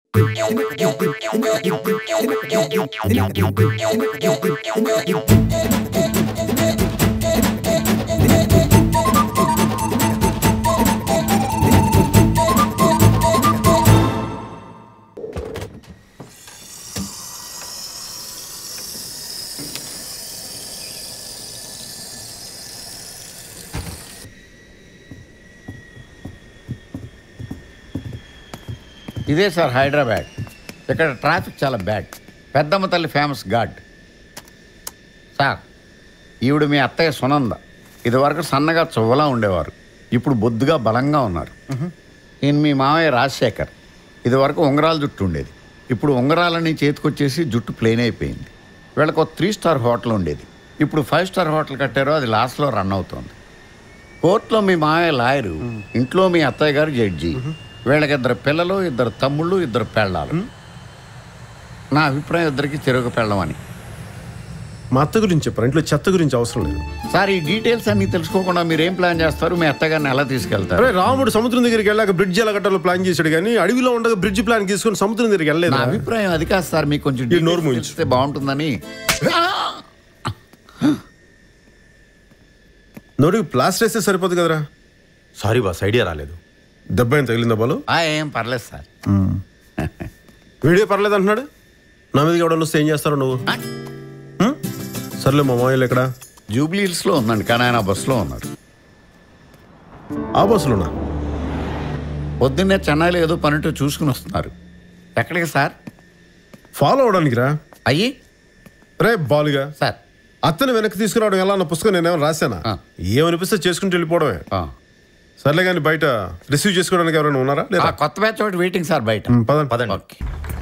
ఇదే సార్ హైదరాబాద్ ఇక్కడ ట్రాఫిక్ చాలా బ్యాడ్ పెద్దమ్మ తల్లి ఫేమస్ గాడ్ సార్ ఈవిడ మీ అత్తయ్య సునంద ఇదివరకు సన్నగా చువ్వలా ఉండేవారు ఇప్పుడు బొద్దుగా బలంగా ఉన్నారు ఈయన మీ మామయ్య రాజశేఖర్ ఇదివరకు ఉంగరాల జుట్టు ఉండేది ఇప్పుడు ఉంగరాలని చేతికొచ్చేసి జుట్టు ప్లెయిన్ అయిపోయింది వీళ్ళకి ఒక త్రీ స్టార్ హోటల్ ఉండేది ఇప్పుడు ఫైవ్ స్టార్ హోటల్ కట్టారో అది లాస్ట్లో రన్ అవుతోంది కోర్టులో మీ మామయ్య లాయరు ఇంట్లో మీ అత్తయ్య గారు జడ్జి వీళ్ళకి ఇద్దరు పిల్లలు ఇద్దరు తమ్ముళ్ళు ఇద్దరు పెళ్ళాలు నా అభిప్రాయం ఇద్దరికి తిరుగు పెళ్ళమని మా అత్త గురించి చెప్పారు ఇంట్లో చెత్త గురించి అవసరం లేదు సార్ ఈ డీటెయిల్స్ అన్ని తెలుసుకోకుండా మీరు ఏం ప్లాన్ చేస్తారు మీ అత్తగారిని ఎలా తీసుకెళ్తారు అరే రాముడు సముద్రం దగ్గరికి వెళ్ళాక బ్రిడ్జ్ ఎలా కట్టాలో ప్లాన్ చేశాడు కానీ అడవిలో ఉండగా బ్రిడ్జ్ ప్లాన్ తీసుకొని సముద్రం దగ్గరికి వెళ్ళలేదు నా అభిప్రాయం అది కాదు సార్ మీకు కొంచెం ఈ నోరు details మూయించు. తెలిస్తే బాగుంటుందని నోటికి ప్లాస్టర్ వేస్తే సరిపోదు కదరా సారీ బాస్ ఐడియా రాలేదు దెబ్బ ఏం తగిలిందా బాలు ఆ, ఏం పర్లేదు సార్ వీడియో పర్లేదు అంటున్నాడు నా మీదకి ఎవడన్నా వస్తే ఏం చేస్తావు నువ్వు ఆ, హ్మ్? సర్లే మా మామయ్యలు ఎక్కడ జూబ్లీ హిల్స్లో ఉందండి కానీ ఆయన బస్సులో ఉన్నారు ఆ బస్సులోనా పొద్దున్నే చెన్నైలో ఏదో పనితో చూసుకుని వస్తున్నారు ఎక్కడికి సార్ ఫాలో అవడానికి రా అయ్యి రే బాలుగా సార్ అత్తని వెనక్కి తీసుకురావడం ఎలా అన్న పుస్తకం నేనేమైనా రాశానా ఆ. ఏమనిపిస్తే చేసుకుంటూ వెళ్ళిపోవడమే ఆ. సర్లే కానీ బయట రిసీవ్ చేసుకోవడానికి ఎవరైనా ఉన్నారా ఆ లేదా కొత్త బ్యాచ్ ఒకటి వెయిటింగ్ సార్ బయట హ్మ్, పదండి పదండి ఓకే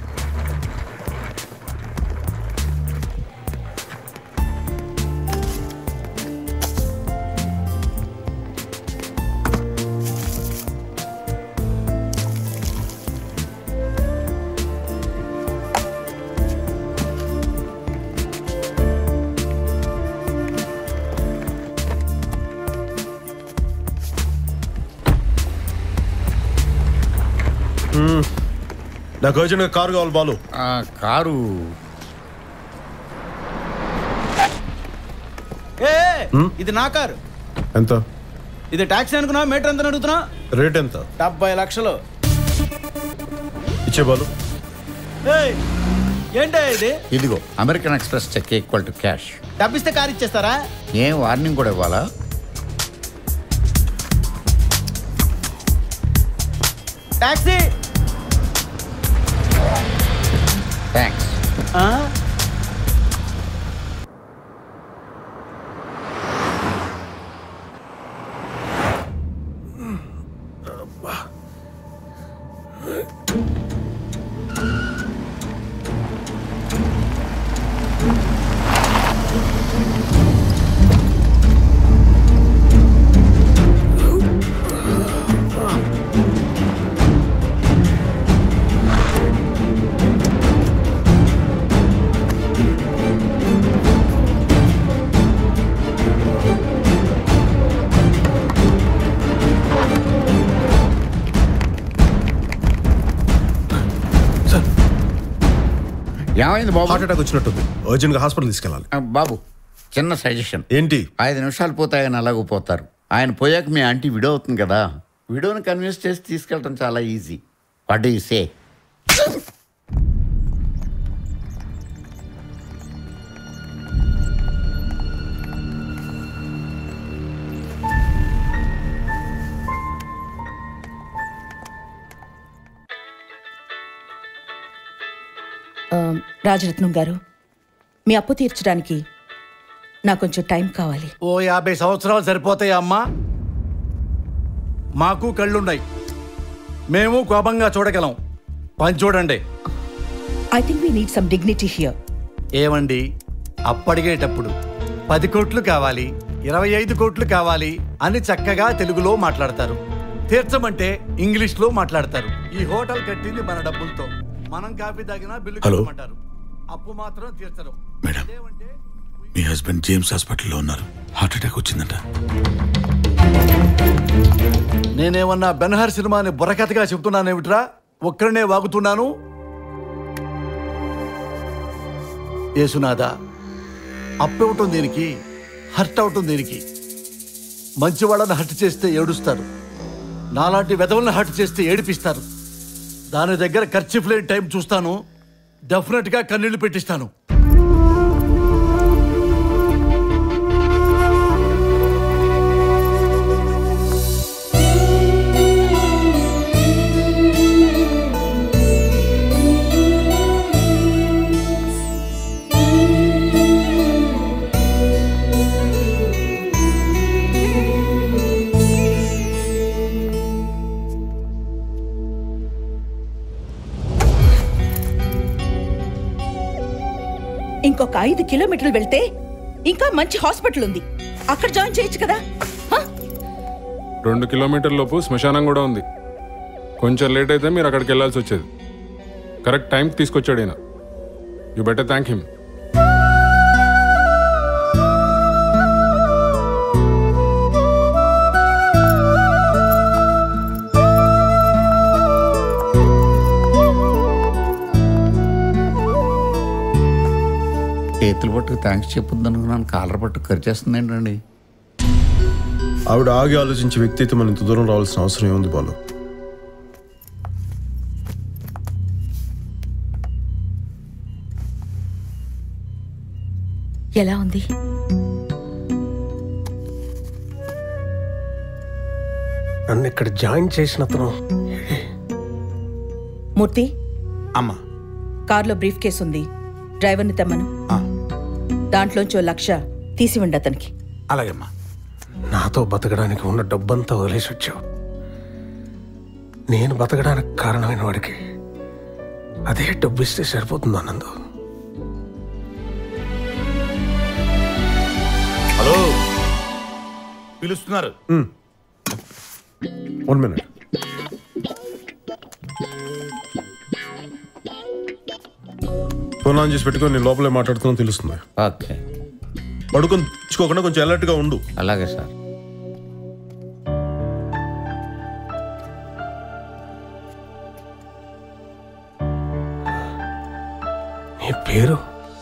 నాకు అర్జెంట్గా కారు కావాలి బాలు ఆ, కారు ఏ ఇది నా కారు ఎంత ఇది ట్యాక్సీ అనుకున్నా మీటర్ ఎంత అడుగుతున్నా రేట్ ఎంత డెబ్బై లక్షలు ఇచ్చే బాలు ఏయ్, ఏంటో ఇది ఇదిగో American Express check equal to cash డబ్బిస్తే కారు ఇచ్చేస్తారా ఏం వార్నింగ్ కూడా ఇవ్వాలా ట్యాక్సీ థ్యాంక్స్ ఆ? ఏమైంది బాబు హార్ట్ అటాక్ వచ్చినట్టుంది అర్జెంట్గా హాస్పిటల్ తీసుకెళ్ళాలి ఆ, బాబు చిన్న సజెషన్ ఏంటి ఐదు నిమిషాలు పోతే ఆయన అలాగూ పోతారు ఆయన పోయాక మీ ఆంటీ విడో అవుతుంది కదా విడోని కన్విన్స్ చేసి తీసుకెళ్ళటం చాలా ఈజీ వాట్ యూ సే ఆ, రాజరత్నం గారు మీ అప్పు తీర్చడానికి నాకు కొంచెం టైం కావాలి ఓ యాభై సంవత్సరాలు సరిపోతాయా అమ్మా మాకు కళ్ళున్నాయి మేము కోపంగా చూడగలం పని చూడండి I think we need some dignity here ఏమండి అప్పడిగేటప్పుడు పది కోట్లు కావాలి ఇరవై ఐదు కోట్లు కావాలి అని చక్కగా తెలుగులో మాట్లాడతారు తీర్చమంటే ఇంగ్లీష్లో మాట్లాడతారు ఈ హోటల్ కట్టింది మన డబ్బులతో మనం కాఫీ తాగినా బిల్లు హలో. కట్టమంటారు అప్పు మాత్రం తీర్చరు మేడం. అదేమంటే మీ హస్బెండ్ జేమ్స్ హాస్పిటల్లో ఉన్నారు హార్ట్ అటాక్ వచ్చిందంట నేనేమన్నా బెన్హర్ సినిమాని బుర్రకథగా చెప్తున్నానేమిట్రా ఒక్కడనే వాగుతున్నాను యేసునాథా అప్పివ్వటం దేనికి హర్ట్ అవటం దేనికి మంచి వాళ్ళని హర్ట్ చేస్తే ఏడుస్తారు నాలాంటి వెధవల్ని హర్ట్ చేస్తే ఏడిపిస్తారు దాని దగ్గర ఖర్చు లేని టైం చూస్తాను డెఫినెట్గా కన్నీళ్లు పెట్టిస్తాను ఇంకొక ఐదు కిలోమీటర్లు వెళ్తే ఇంకా మంచి హాస్పిటల్ ఉంది అక్కడ జాయిన్ చేయొచ్చు కదా హ? రెండు కిలోమీటర్ల లోపు శ్మశానం కూడా ఉంది కొంచెం లేట్ అయితే మీరు అక్కడికి వెళ్ళాల్సి వచ్చేది కరెక్ట్ టైంకి తీసుకొచ్చాడు ఈయన యూ బెటర్ థ్యాంక్ హిమ్ చేతులు పట్టుకు థ్యాంక్స్ చెప్పొద్దు అనుకున్నాను కాలర్ పట్టు ఖర్చేస్తుంది ఏంటండి ఆవిడ ఆగి ఆలోచించే వ్యక్తి అయితే మనం ఇంత దూరం రావాల్సిన అవసరం ఏముంది బాలు ఎలా ఉంది నన్ను ఇక్కడ జాయిన్ చేసిన అతను మూర్తి అమ్మా కార్లో బ్రీఫ్ కేసు ఉంది డ్రైవర్ని తెమ్మను దాంట్లోంచి ఓ లక్ష తీసివ్వండి అతనికి అలాగేమ్మా నాతో బతకడానికి ఉన్న డబ్బంతా వదిలేసి వచ్చావు నేను బతకడానికి కారణమైన వాడికి అదే డబ్బు ఇస్తే సరిపోతుంది అన్నందు హలో పిలుస్తున్నారు వన్ మినిట్ ఫోన్ ఆన్ చేసి పెట్టుకొని నేను లోపలే మాట్లాడుతున్నా తెలుస్తుంది ఓకే పడుకొని తెచ్చుకోకుండా కొంచెం అలర్ట్గా ఉండు అలాగే సార్ నీ పేరు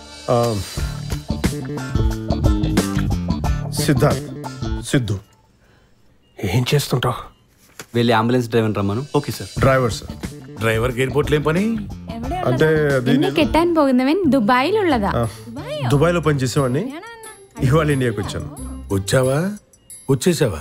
సిద్ధార్థ్ సిద్ధు ఏం చేస్తుంటావు వెళ్ళి అంబులెన్స్ డ్రైవర్ రమ్మను ఓకే సార్ డ్రైవర్ సార్ ഡ്രൈവർക്ക് എയർപോർട്ടിൽ ഏം പണി అంటే అది എന്നെ കെട്ടാൻ പോകുന്നവൻ ദുബായിലുള്ളതാ దుబాయ్లో పనిచేసేవాడిని ఇవాళ ఇండియాకి వచ్చాను వచ్చావా వచ్చేసావా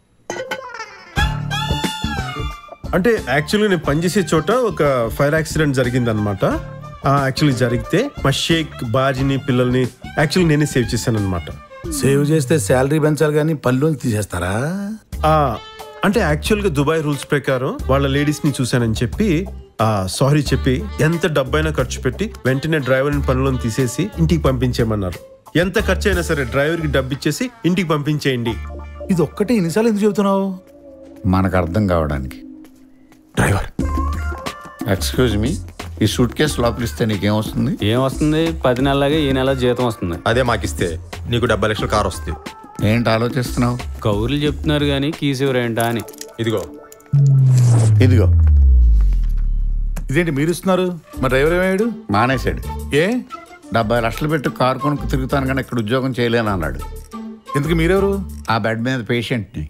అంటే యాక్చువల్గా నేను పనిచేసే చోట ఒక ఫైర్ యాక్సిడెంట్ జరిగింది అనమాట యాక్చువల్లీ జరిగితే మా షేక్ బాజిని పిల్లల్ని యాక్చువల్లీ నేనే సేవ్ చేశాను అనమాట సేవ్ చేస్తే శాలరీ పెంచాలి కానీ పనిలో తీసేస్తారా అంటే యాక్చువల్గా దుబాయ్ రూల్స్ ప్రకారం వాళ్ళ లేడీస్ ని చూశానని చెప్పి సారీ చెప్పి ఎంత డబ్బైనా ఖర్చు పెట్టి వెంటనే డ్రైవర్ని పనిలో తీసేసి ఇంటికి పంపించేయమన్నారు ఎంత ఖర్చు అయినా సరే డ్రైవర్కి డబ్బు ఇచ్చేసి ఇంటికి పంపించేయండి ఇది ఒక్కటే ఎన్నిసార్లు ఎందుకు చెబుతున్నావు మనకు అర్థం కావడానికి డ్రైవర్ ఎక్స్క్యూజ్ మీ ఈ సూట్ కేసు లోపలిస్తే నీకేం వస్తుంది ఏం వస్తుంది పది నెలలాగే ఈ నెల జీతం వస్తుంది అదే మాకిస్తే నీకు డెబ్బై లక్షల కార్ వస్తుంది ఏంటి ఆలోచిస్తున్నావు కౌరులు చెప్తున్నారు కానీ కీసివరేంటా అని ఇదిగో ఇదిగో ఇదేంటి మీరు ఇస్తున్నారు మా డ్రైవర్ ఏమయ్యాడు మానేశాడు ఏ డెబ్బై లక్షలు పెట్టి కారు కొనుక్కు తిరుగుతాను కానీ ఇక్కడ ఉద్యోగం చేయలేను అన్నాడు ఎందుకు మీరెవరు ఆ బెడ్ మీద పేషెంట్ని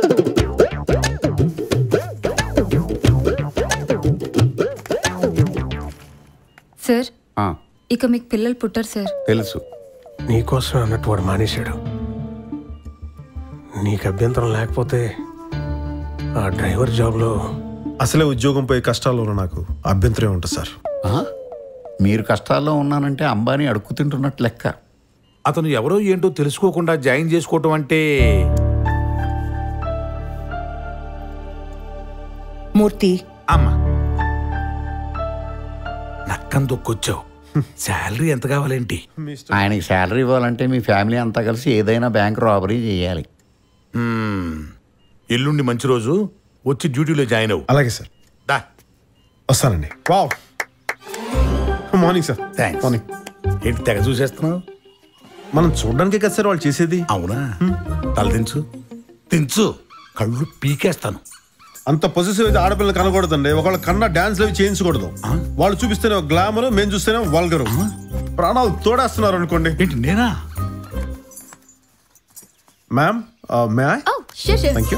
సార్ ఆ, ఇక మీకు పిల్లలు పుట్టరు సార్ తెలుసు నీకోసం అన్నట్టు వాడు మానేశాడు నీకు అభ్యంతరం లేకపోతే ఆ డ్రైవర్ జాబ్లో అసలే ఉద్యోగం పోయే కష్టాలు ఉన్న నాకు అభ్యంతరం ఉంటుంది సార్ ఆ? మీరు కష్టాల్లో ఉన్నానంటే అంబానీ అడుక్కు తింటున్నట్టు లెక్క అతను ఎవరో ఏంటో తెలుసుకోకుండా జాయిన్ చేసుకోవటం అంటే మూర్తి అమ్మా నక్కం దొక్కొచ్చావు శాలరీ ఎంత కావాలేంటి ఆయనకి శాలరీ ఇవ్వాలంటే మీ ఫ్యామిలీ అంతా కలిసి ఏదైనా బ్యాంక్ రాబరీ చేయాలి మ్మ్. ఎల్లుండి మంచి రోజు వచ్చి డ్యూటీలో జాయిన్ అవ్వు అలాగే సార్ దా వస్తానండి wow morning sir thanks morning ఏంటి తెగ చూసేస్తున్నావు మనం చూడడానికే కదా సార్ వాళ్ళు చేసేది అవునా తల దించు దించు కళ్ళు పీకేస్తాను అంత పొజిటివ్ అయితే ఆడపిల్లలు కనకూడదండి ఒకళ్ళ కన్నా డాన్స్ అవి చేయించకూడదు వాళ్ళు చూపిస్తేనే గ్లామర్ మేము చూస్తేనే వల్గరు ప్రాణాలు తోడేస్తున్నారు అనుకోండి ఏంటి నేనా ma'am may oh sure sure thank you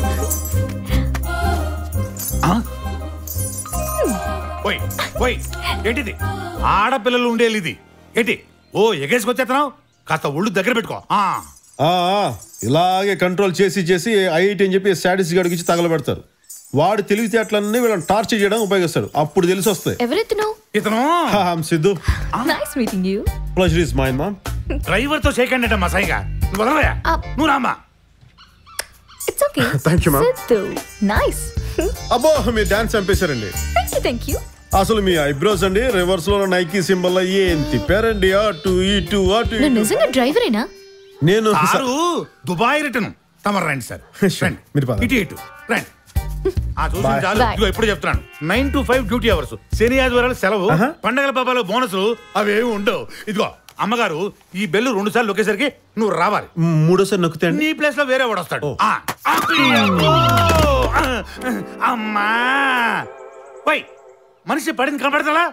ఓయ్ ఓయ్ ఏంటిది ఆడపిల్లలు ఉండేది ఇది ఏంటి ఓ ఎగేసుకొచ్చేస్తున్నావు కాస్త ఒళ్ళు దగ్గర పెట్టుకో ఆ, ఇలాగే కంట్రోల్ చేసి చేసి ఐఐటి అని చెప్పి స్టాటిస్ గడికి ఇచ్చి తగలబెడతారు వాడు తెలివితేటలన్నీ వీళ్ళని టార్చర్ చేయడం ఉపయోగిస్తాడు అప్పుడు తెలిసి వస్తాయి ఎవరెత్తును ఇతను I'm Siddhu nice meeting you pleasure is mine ma'am driver తో చేయకండి అంట మా సైగా నువ్వు వదలవయ్యా ఆ. నువ్వు రామ్మా it's okay Thank you, ma'am. Siddhu nice అబ్బో మీరు డాన్స్ చంపేశారండి థ్యాంక్ యూ థ్యాంక్ యూ అసలు మీ ఐబ్రోస్ అండి రివర్స్ లో నైకీ సింబల్ ఏం తిప్పారండి అటు ఇటు అటు నువ్వు ఇటు నిజంగా డ్రైవరేనా నేను సారు దుబాయ్ రిటర్న్ తమరు రండి సార్ Sure. రండి మీరు పదండి. ఇటు ఇటు రండి ఆ చూసి Bye. చాలు Bye. ఇదిగో ఇప్పుడు చెప్తున్నాను nine to five duty hours శని ఆదివారాలు సెలవు Uh-huh. పండగల పాపాలు బోనసులు అవి ఏమి ఉండవు ఇదిగో అమ్మగారు ఈ బెల్లు రెండు సార్లు ఒకేసరికి నువ్వు రావాలి మూడోసారి నొక్కితే అండి నీ ప్లేస్ లో వేరే వాడు వస్తాడు ఆ, ఆ, అబ్బో! ఆ, అమ్మా వై మనిషి పడింది కనపడతా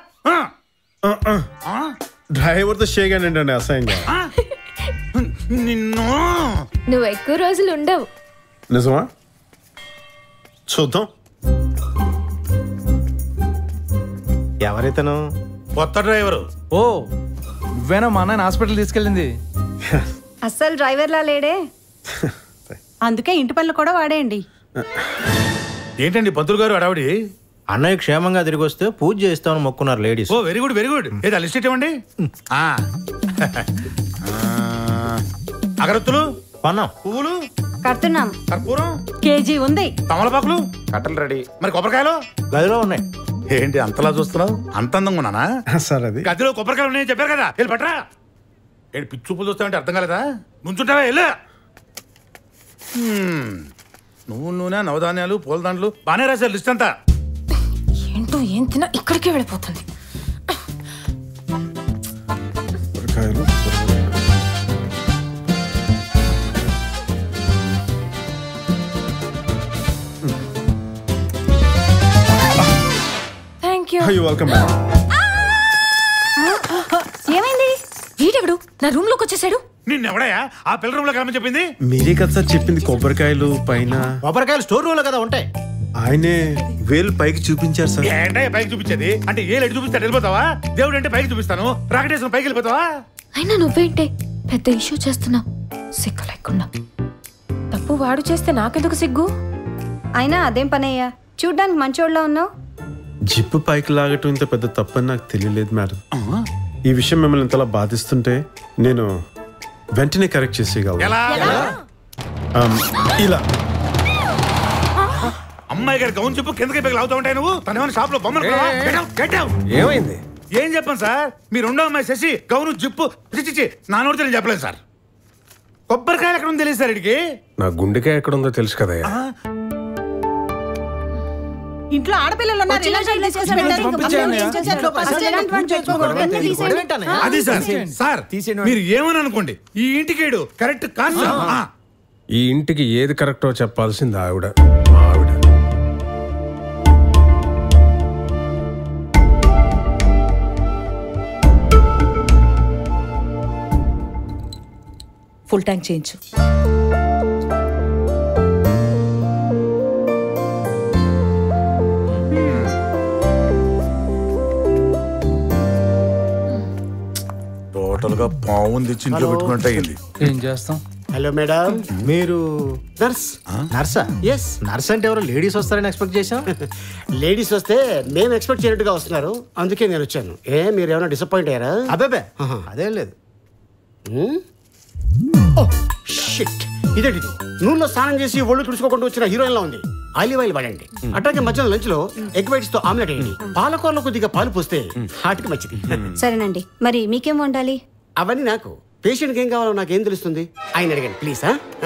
డ్రైవర్ తో షేక్ అండి అసహ్యంగా నిన్ను నువ్వు ఎక్కువ రోజులు ఉండవు నిజమా చూద్దాం ఎవరైతేను కొత్త డ్రైవరు ఓ నువ్వేనా మా అన్నయ్య హాస్పిటల్ తీసుకెళ్ళింది అస్సలు డ్రైవర్లా లేడే అందుకే ఇంటి పనులు కూడా వాడేయండి ఏంటండి పంతులు గారు అడావిడి అన్నయ్య క్షేమంగా తిరిగి వస్తే పూజ చేస్తామని మొక్కున్నారు ladies oh very good very good ఏది ఆ లిస్ట్ ఇవ్వండి ఆ. ఆ. అగరత్తులు పన్నాం పువ్వులు కడుతున్నాం కర్పూరం కేజీ ఉంది తమలపాకులు కట్టలు రెడీ మరి కొబ్బరికాయలు గదిలో ఉన్నాయి ఏంటి అంతలా చూస్తున్నావు అంత అందంగా ఉన్నానా సార్ అది గదిలో కొబ్బరికాయలు ఉన్నాయని చెప్పారు కదా వెళ్ళి పట్రా ఏంటి పిచ్చి చూపులు చూస్తావంటే అర్థం కాలేదా నుంచుంటావా వెళ్ళు హ్మ్. నువ్వు నూనె నవధాన్యాలు పూలదండలు బాగానే రాశారు లిస్ట్ అంతా ఏంటో ఏం తిన్నా ఇక్కడికే వెళ్ళిపోతుంది కూరగాయలు థ్యాంక్ యూ యూ వెల్కమ్ ఏమైంది వీడెవడు నా రూమ్ లోకి వచ్చేసాడు నిన్నెవడయా ఆ పిల్ల రూమ్ లో కలమని చెప్పింది మీరే కదా సార్ చెప్పింది కొబ్బరికాయలు పైన కొబ్బరికాయలు స్టోర్ రూమ్ లో కదా ఉంటాయి ఆయనే వేలు పైకి చూపించారు సార్ ఏంటయ్యా పైకి చూపించేది అంటే ఏ లైట్ చూపిస్తాడు వెళ్ళిపోతావా దేవుడు అంటే పైకి చూపిస్తాను రాకెటేశ్వరం పైకి వెళ్ళిపోతావా అయినా నువ్వేంటే పెద్ద ఇష్యూ చేస్తున్నావు సిగ్గు లేకుండా తప్పు వాడు చేస్తే నాకెందుకు సిగ్గు అయినా అదేం పనయ్యా చూడ్డానికి మంచోళ్ళ ఉన్నావు జిప్పు పైకి లాగటం ఇంత పెద్ద తప్పని నాకు తెలియలేదు మేడం ఈ విషయం మిమ్మల్ని ఇంతలా బాధిస్తుంటే నేను వెంటనే కరెక్ట్ చేసేయగలను ఎలా Um, ఇలా అమ్మాయి గారి గౌన్ చెప్పు కిందకి పైకి లాగుతూ ఉంటాయి నువ్వు తన ఏమైనా షాప్ లో బొమ్మలు కొనవా? Get out, get out. ఏమైంది ఏం చెప్పాను సార్ మీ రెండో అమ్మాయి శశి గౌను జిప్పు చి, చి, చి. నా నోటితో నేను చెప్పలేదు సార్ కొబ్బరికాయలు ఎక్కడ ఉంది తెలియదు సార్ ఇడికి నా గుండెకాయ ఎక్కడ ఉందో తెలుసు కదయ్యా ఇంట్లో ఆడపిల్లలు ఉన్నారు ఇలా చేసి చేసి పెట్టారు. అసలు ఇలాంటి వాడిని తెచ్చుకోకూడదు. అన్నీ తీసేయండి. అది సార్ సార్ మీరు ఏమని అనుకోండి ఈ ఇంటికేడు కరెక్ట్ కాదు సార్. ఆ. ఈ ఇంటికి ఏది కరెక్టో చెప్పాల్సింది ఆవిడ మా ఆవిడ ఫుల్ ట్యాంక్ చేయించు టోటల్ గా పావుని తెచ్చి ఇంట్లో పెట్టుకుంటే అయింది ఏం చేస్తాం హలో మేడం మీరు నర్స్ నర్సా ఎస్ నర్స్ అంటే ఎవరో లేడీస్ వస్తారని ఎక్స్పెక్ట్ చేసాం లేడీస్ వస్తే మేము ఎక్స్పెక్ట్ చేయనట్టుగా వస్తున్నారు అందుకే నేను వచ్చాను ఏ మీరు ఏమైనా డిసప్పాయింట్ అయ్యారా అబ్బాబే అదేం లేదు షిట్ ఇదేంటి నూనెలో స్నానం చేసి ఒళ్ళు తుడుచుకోకుండా వచ్చిన హీరోయిన్ లా ఉంది ఆలివ్ ఆయిల్ వాడండి అట్లాగే మధ్యాహ్నం లంచ్ లో ఎగ్ వైట్స్ తో ఆమ్లెట్ వేయండి పాలకూరలో కొద్దిగా పాలు పోస్తే హార్ట్కి మంచిది సరేనండి మరి మీకేం వండాలి అవన్నీ నాకు పేషెంట్ ఏం కావాలో నాకు ఏం తెలుస్తుంది ఆయన అడగండి ప్లీజ్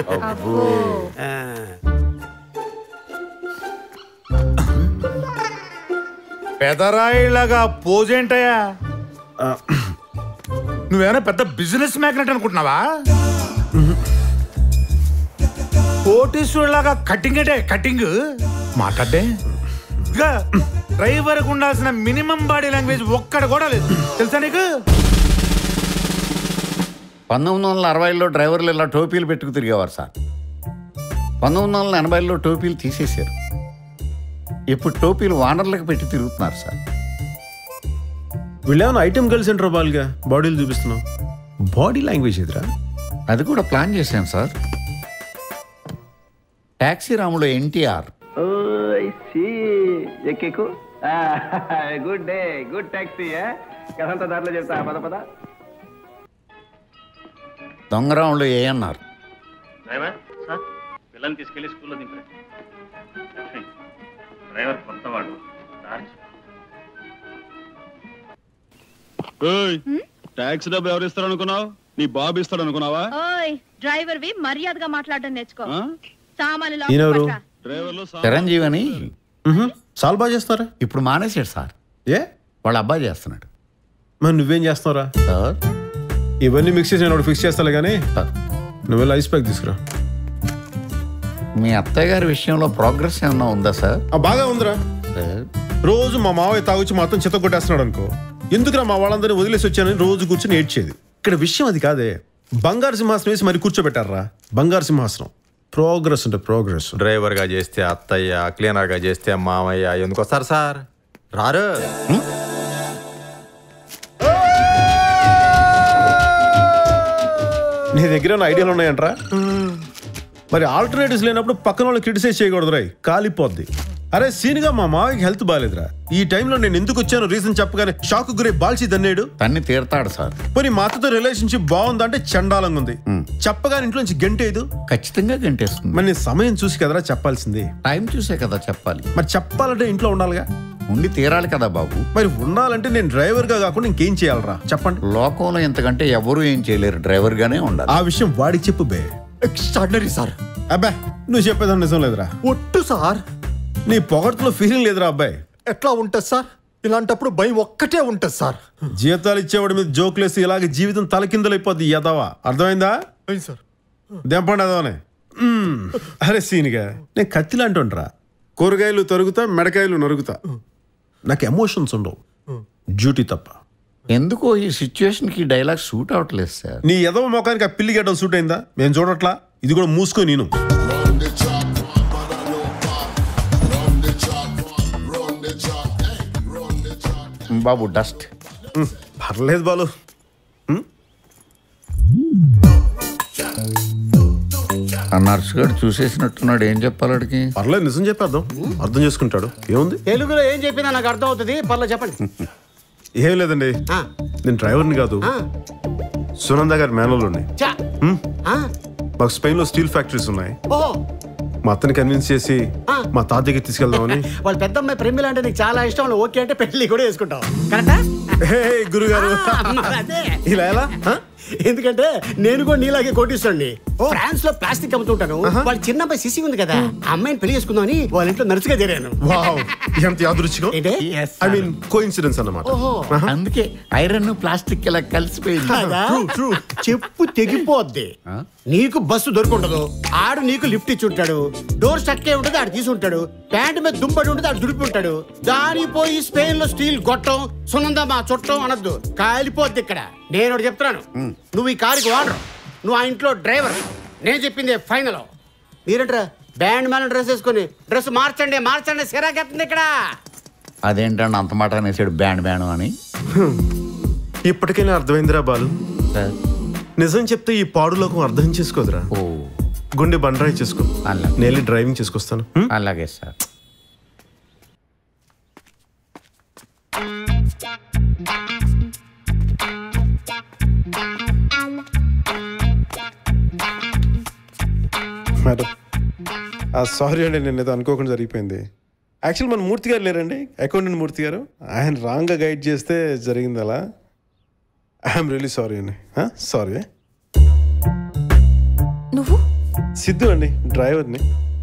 పెదరాయిలాగా పోజేంటయ్యా నువ్వేమైనా పెద్ద బిజినెస్ మ్యాగ్నెట్ అనుకుంటున్నావా కోటీశ్వరులాగా కటింగ్ అంటే కటింగ్ మాట్లాడే ఇక డ్రైవర్కి ఉండాల్సిన మినిమం బాడీ లాంగ్వేజ్ ఒక్కడ కూడా లేదు తెలుసా నీకు పంతొమ్మిది వందల అరవైలో డ్రైవర్లు ఇలా టోపీలు పెట్టుకు తిరిగేవారు సార్ పంతొమ్మిది వందల ఎనభైలో టోపీలు తీసేశారు ఇప్పుడు టోపీలు వానర్లకు పెట్టి తిరుగుతున్నారు సార్ వీళ్ళేమైనా ఐటమ్ గర్ల్స్ ఏంట్రా బాల్గా బాడీలు చూపిస్తున్నావు బాడీ లాంగ్వేజ్ ఎదురా అది కూడా ప్లాన్ చేశాను సార్ ట్యాక్సీ రాముడు ఎన్టీఆర్ ఎక్కెక్కు గుడ్ డే గుడ్ ట్యాక్సీ కదంతా దాంట్లో చెప్తా పద పద దొంగరాముడు ఏఎన్ఆర్ డ్రైవర్ సార్ పిల్లల్ని తీసుకెళ్లి స్కూల్లో దింపరా డ్రైవర్ కొత్తవాడు దారి ట్యాక్సీ డబ్బు ఎవరు ఇస్తారు అనుకున్నావు నీ బాబు ఇస్తాడు అనుకున్నావా ఓయ్ డ్రైవర్ వి మర్యాదగా మాట్లాడడం నేర్చుకో ఆ? సామాన్లు ఈయనెవరు? లోపలికి పట్రా. డ్రైవర్లు చిరంజీవి అని చాలా బాగా చేస్తారా ఇప్పుడు మానేశాడు సార్ ఏ వాళ్ళ అబ్బాయి చేస్తున్నాడు మరి నువ్వేం చేస్తున్నారా సార్ ఇవన్నీ మిక్స్ చేసి నేను ఫిక్స్ చేస్తాలే కానీ నువ్వు వెళ్ళి ఐస్ ప్యాక్ తీసుకురా మీ అత్తయ్య గారి విషయంలో ప్రోగ్రెస్ ఏమన్నా ఉందా సార్ ఆ, బాగా ఉందిరా సార్ రోజు మా మావయ్య తాగొచ్చి మొత్తం చెత్త కొట్టేస్తున్నాడు అనుకో ఎందుకురా మా వాళ్ళందరినీ వదిలేసి వచ్చానని రోజు కూర్చొని ఏడ్చేది ఇక్కడ విషయం అది కాదే బంగారు సింహాసనం వేసి మరి కూర్చోబెట్టారా బంగారు సింహాసనం ప్రోగ్రెస్ అంటే ప్రోగ్రెస్ డ్రైవర్గా చేస్తే అత్తయ్య క్లీనర్గా చేస్తే మామయ్య ఎందుకు వస్తారు సార్ రారు నీ దగ్గర ఉన్న ఐడియాలు ఉన్నాయంట్రా మరి ఆల్టర్నేటివ్స్ లేనప్పుడు పక్కన వాళ్ళు క్రిటిసైజ్ చేయకూడదు రాయ్ కాలిపోద్ది అరే సీన్గా మా మావయ్యకి హెల్త్ బాగాలేదురా ఈ టైంలో నేను ఎందుకు వచ్చాను రీజన్ చెప్పగానే షాక్ గురే బాల్చి దన్నేడు తన్ని తీరతాడు సార్ పోనీ మా అత్తతో రిలేషన్షిప్ బాగుందంటే చండాలంగా ఉంది చెప్పగానే ఇంట్లో నుంచి గంటేదు ఖచ్చితంగా గంటేస్తుంది మరి నేను సమయం చూసి కదరా చెప్పాల్సింది టైం చూసే కదా చెప్పాలి మరి చెప్పాలంటే ఇంట్లో ఉండాలిగా ఉండి తీరాలి కదా బాబు మరి ఉండాలంటే నేను డ్రైవర్గా కాకుండా ఇంకేం చేయాలరా చెప్పండి లోకంలో ఎంతకంటే ఎవరు ఏం చేయలేరు డ్రైవర్ గానే ఉండాలి ఆ విషయం వాడికి చెప్పు బే ఎక్స్ట్రాడినరీ సార్ అబ్బా నువ్వు చెప్పేదాన్ని నిజం లేదురా ఒట్టు సార్ నీ పొగట్లో ఫీలింగ్ లేదురా అబ్బాయి ఎట్లా ఉంటుంది సార్ ఇలాంటప్పుడు భయం ఒక్కటే ఉంటుంది సార్ జీతాలు ఇచ్చేవాడి మీద జోకులేసి ఇలాగ జీవితం తలకిందలైపోద్ది యదవా అర్థమైందా సార్ దెంపండి అదవనే మ్మ్. అరే సీనిగా నేను కత్తిలా అంటుండ్రా కూరగాయలు తరుగుతా మెడకాయలు నరుగుతా నాకు ఎమోషన్స్ ఉండవు డ్యూటీ తప్ప ఎందుకో ఈ సిచ్యువేషన్ కి డైలాగ్ సూట్ అవట్లేదు సార్ నీ ఎదవ మొఖానికి ఆ పిల్లి గడ్డం సూట్ అయిందా మేము చూడట్లా ఇది కూడా మూసుకో నేను బాబు డస్ట్ మ్మ్. పర్లేదు బాలు ఆ నర్స్ గారు చూసేసినట్టున్నాడు ఏం చెప్పాలి వాడికి పర్లేదు నిజం చెప్పేద్దాం అర్థం చేసుకుంటాడు ఏముంది తెలుగులో ఏం చెప్పినా నాకు అర్థం అవుతుంది పర్లేదు చెప్పండి ఏం లేదండి నేను డ్రైవర్ని కాదు సునంద గారి మేనలు ఉన్నాయి చా మాకు స్పెయిన్ లో స్టీల్ ఫ్యాక్టరీస్ ఉన్నాయి ఓహో మా అత్తని కన్విన్స్ చేసి మా తాత దగ్గరికి తీసుకెళ్దామని వాళ్ళ పెద్దమ్మాయి ప్రేమిల అంటే నీకు చాలా ఇష్టం వాళ్ళు ఓకే అంటే పెళ్లి కూడా వేసుకుంటాం కరెక్టా హే గురుగారు మరి అదే ఇలా ఎలా ఎందుకంటే నేను కూడా నీలాగే కోటిస్తాండి ఫ్రాన్స్ లో ప్లాస్టిక్ అమ్ముతుంటాను వాళ్ళ చిన్న అబ్బాయి సిసి ఉంది కదా ఆ అమ్మాయిని పెళ్లి చేసుకుందామని వాళ్ళ ఇంట్లో నర్సుగా చేరాను వావ్ ఎంత యాదృచ్ఛికం ఐ మీన్ కో ఇన్సిడెన్స్ అన్నమాట ఓహో. అందుకే ఐరన్ ప్లాస్టిక్ ఇలా కలిసిపోయింది కదా? చెప్పు తెగిపోద్ది నీకు బస్సు దొరుకుంటదు ఆడు నీకు లిఫ్ట్ ఇచ్చి ఉంటాడు డోర్ స్టక్ అయి ఉంటుంది ఆడు తీసి ఉంటాడు ప్యాంట్ మీద దుంపడి ఉంటుంది ఆడు దుడిపి ఉంటాడు దాని పోయి స్పెయిన్ లో స్టీల్ గొట్టం సున్నందా మా చుట్టం అనొద్దు కాలిపోద్ది ఇక్కడ నేను ఒకటి చెప్తున్నాను నువ్వు ఈ కారుకి వాడరు నువ్వు ఆ ఇంట్లో డ్రైవర్ నేను చెప్పింది ఫైనల్ మీరంటారా బ్యాండ్ మేన డ్రెస్ వేసుకొని డ్రెస్ మార్చండి మార్చండి సిరాకెత్తుంది ఇక్కడ అదేంటండి అంత మాట అనేసాడు బ్యాండ్ బ్యాండ్ అని ఇప్పటికైనా అర్థమైందిరా బాలు నిజం చెప్తే ఈ పాడులోకం అర్థం చేసుకోదురా గుండె బండరాయి చేసుకో నేను డ్రైవింగ్ చేసుకొస్తాను అలాగే సార్ మేడం సారీ అండి నేను ఏదో అనుకోకుండా జరిగిపోయింది యాక్చువల్ మన మూర్తి గారు లేరండి అకౌంటెంట్ మూర్తి గారు ఆయన రాంగ్గా గైడ్ చేస్తే జరిగింది అలా ఐఎమ్ రియలీ సారీ అండి సారీ నువ్వు సిద్ధు అండి డ్రైవర్ని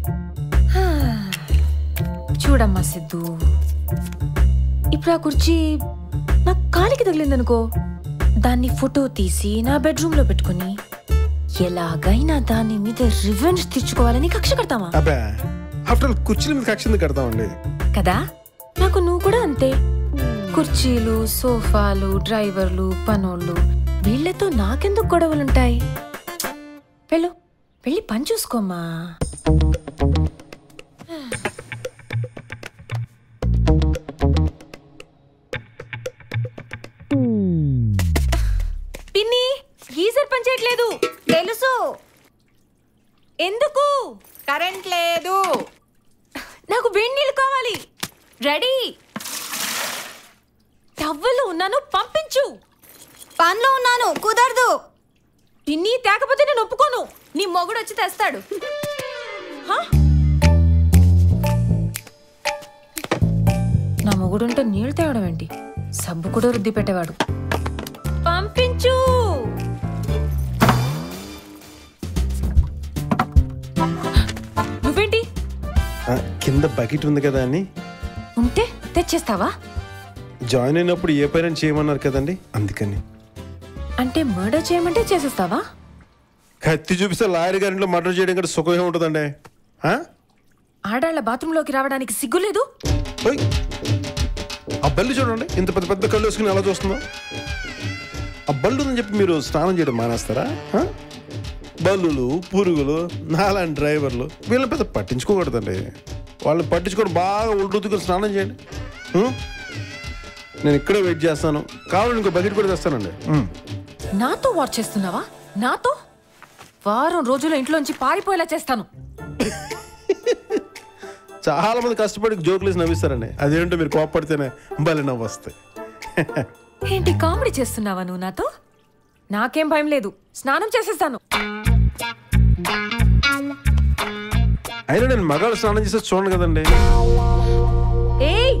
చూడమ్మా సిద్ధు ఇప్పుడు ఆ కుర్చీ నా కాలికి తగిలిందనుకో దాన్ని ఫోటో తీసి నా బెడ్రూమ్ లో పెట్టుకుని ఎలాగైనా దాని మీద రివెంజ్ తెచ్చుకోవాలని కక్ష కడతామా అబ్బా ఆఫ్టర్ ఆల్ కుర్చీల మీద కక్ష ఎందుకు కడతామండి కదా నాకు నువ్వు కూడా అంతే కుర్చీలు సోఫాలు డ్రైవర్లు పనోళ్ళు వీళ్ళతో నాకెందుకు గొడవలుంటాయి వెళ్ళు వెళ్ళి పని చూసుకోమ్మా పిన్ని గీజర్ పని చేయట్లేదు తెలుసు ఎందుకు కరెంట్ లేదు నాకు వేడి నీళ్ళు కావాలి రెడీ టవ్వలు ఉన్నాను పంపించు పనిలో ఉన్నాను కుదరదు పిన్ని తేకపోతే నేను ఒప్పుకోను నీ మొగుడు వచ్చి తెస్తాడు హా? నా మొగుడుంటే నీళ్ళు తేవడం ఏంటి సబ్బు కూడా రుద్ది పెట్టేవాడు పంపించు నువ్వేంటి ఆ, కింద బకెట్ ఉంది కదా అని ఉంటే తెచ్చేస్తావా జాయిన్ అయినప్పుడు ఏ పేరెంట్ చేయమన్నారు కదండి అందుకని అంటే మర్డర్ చేయమంటే చేసేస్తావా కత్తి చూపిస్తే లాయర్ గారింట్లో మర్డర్ చేయడం కంటే సుఖమే ఉంటుందండి ఆ? ఆడాళ్ళ బాత్రూంలోకి రావడానికి సిగ్గులేదు ఓయ్. ఆ బల్లి చూడండి ఇంత పెద్ద పెద్ద కళ్ళు వేసుకుని ఎలా చూస్తుందో ఆ బల్లు ఉందని చెప్పి మీరు స్నానం చేయడం మానేస్తారా ఆ? బల్లులు పురుగులు నాలాంటి డ్రైవర్లు వీళ్ళని పెద్ద పట్టించుకోకూడదండి వాళ్ళని పట్టించుకొని బాగా ఉల్టుతుకుని స్నానం చేయండి ఉం? నేను ఇక్కడే వెయిట్ చేస్తాను కావాలని ఇంకో బకెట్ కూడా తెస్తానండి ఉం. నాతో వాచ్ చేస్తున్నావా నాతో వారం రోజుల ఇంట్లోంచి పారిపోయేలా చేస్తాను చాలా మంది కష్టపడి జోకులు వేసి నవ్విస్తారండి అదేంటో మీరు కోపడితేనే భలే నవ్వు వస్తాయి ఏంటి కామెడీ చేస్తున్నావా నువ్వు నాతో నాకేం భయం లేదు స్నానం చేసేస్తాను అయినా నేను మగాళ్ళు స్నానం చేస్తే చూడండి కదండి ఏయ్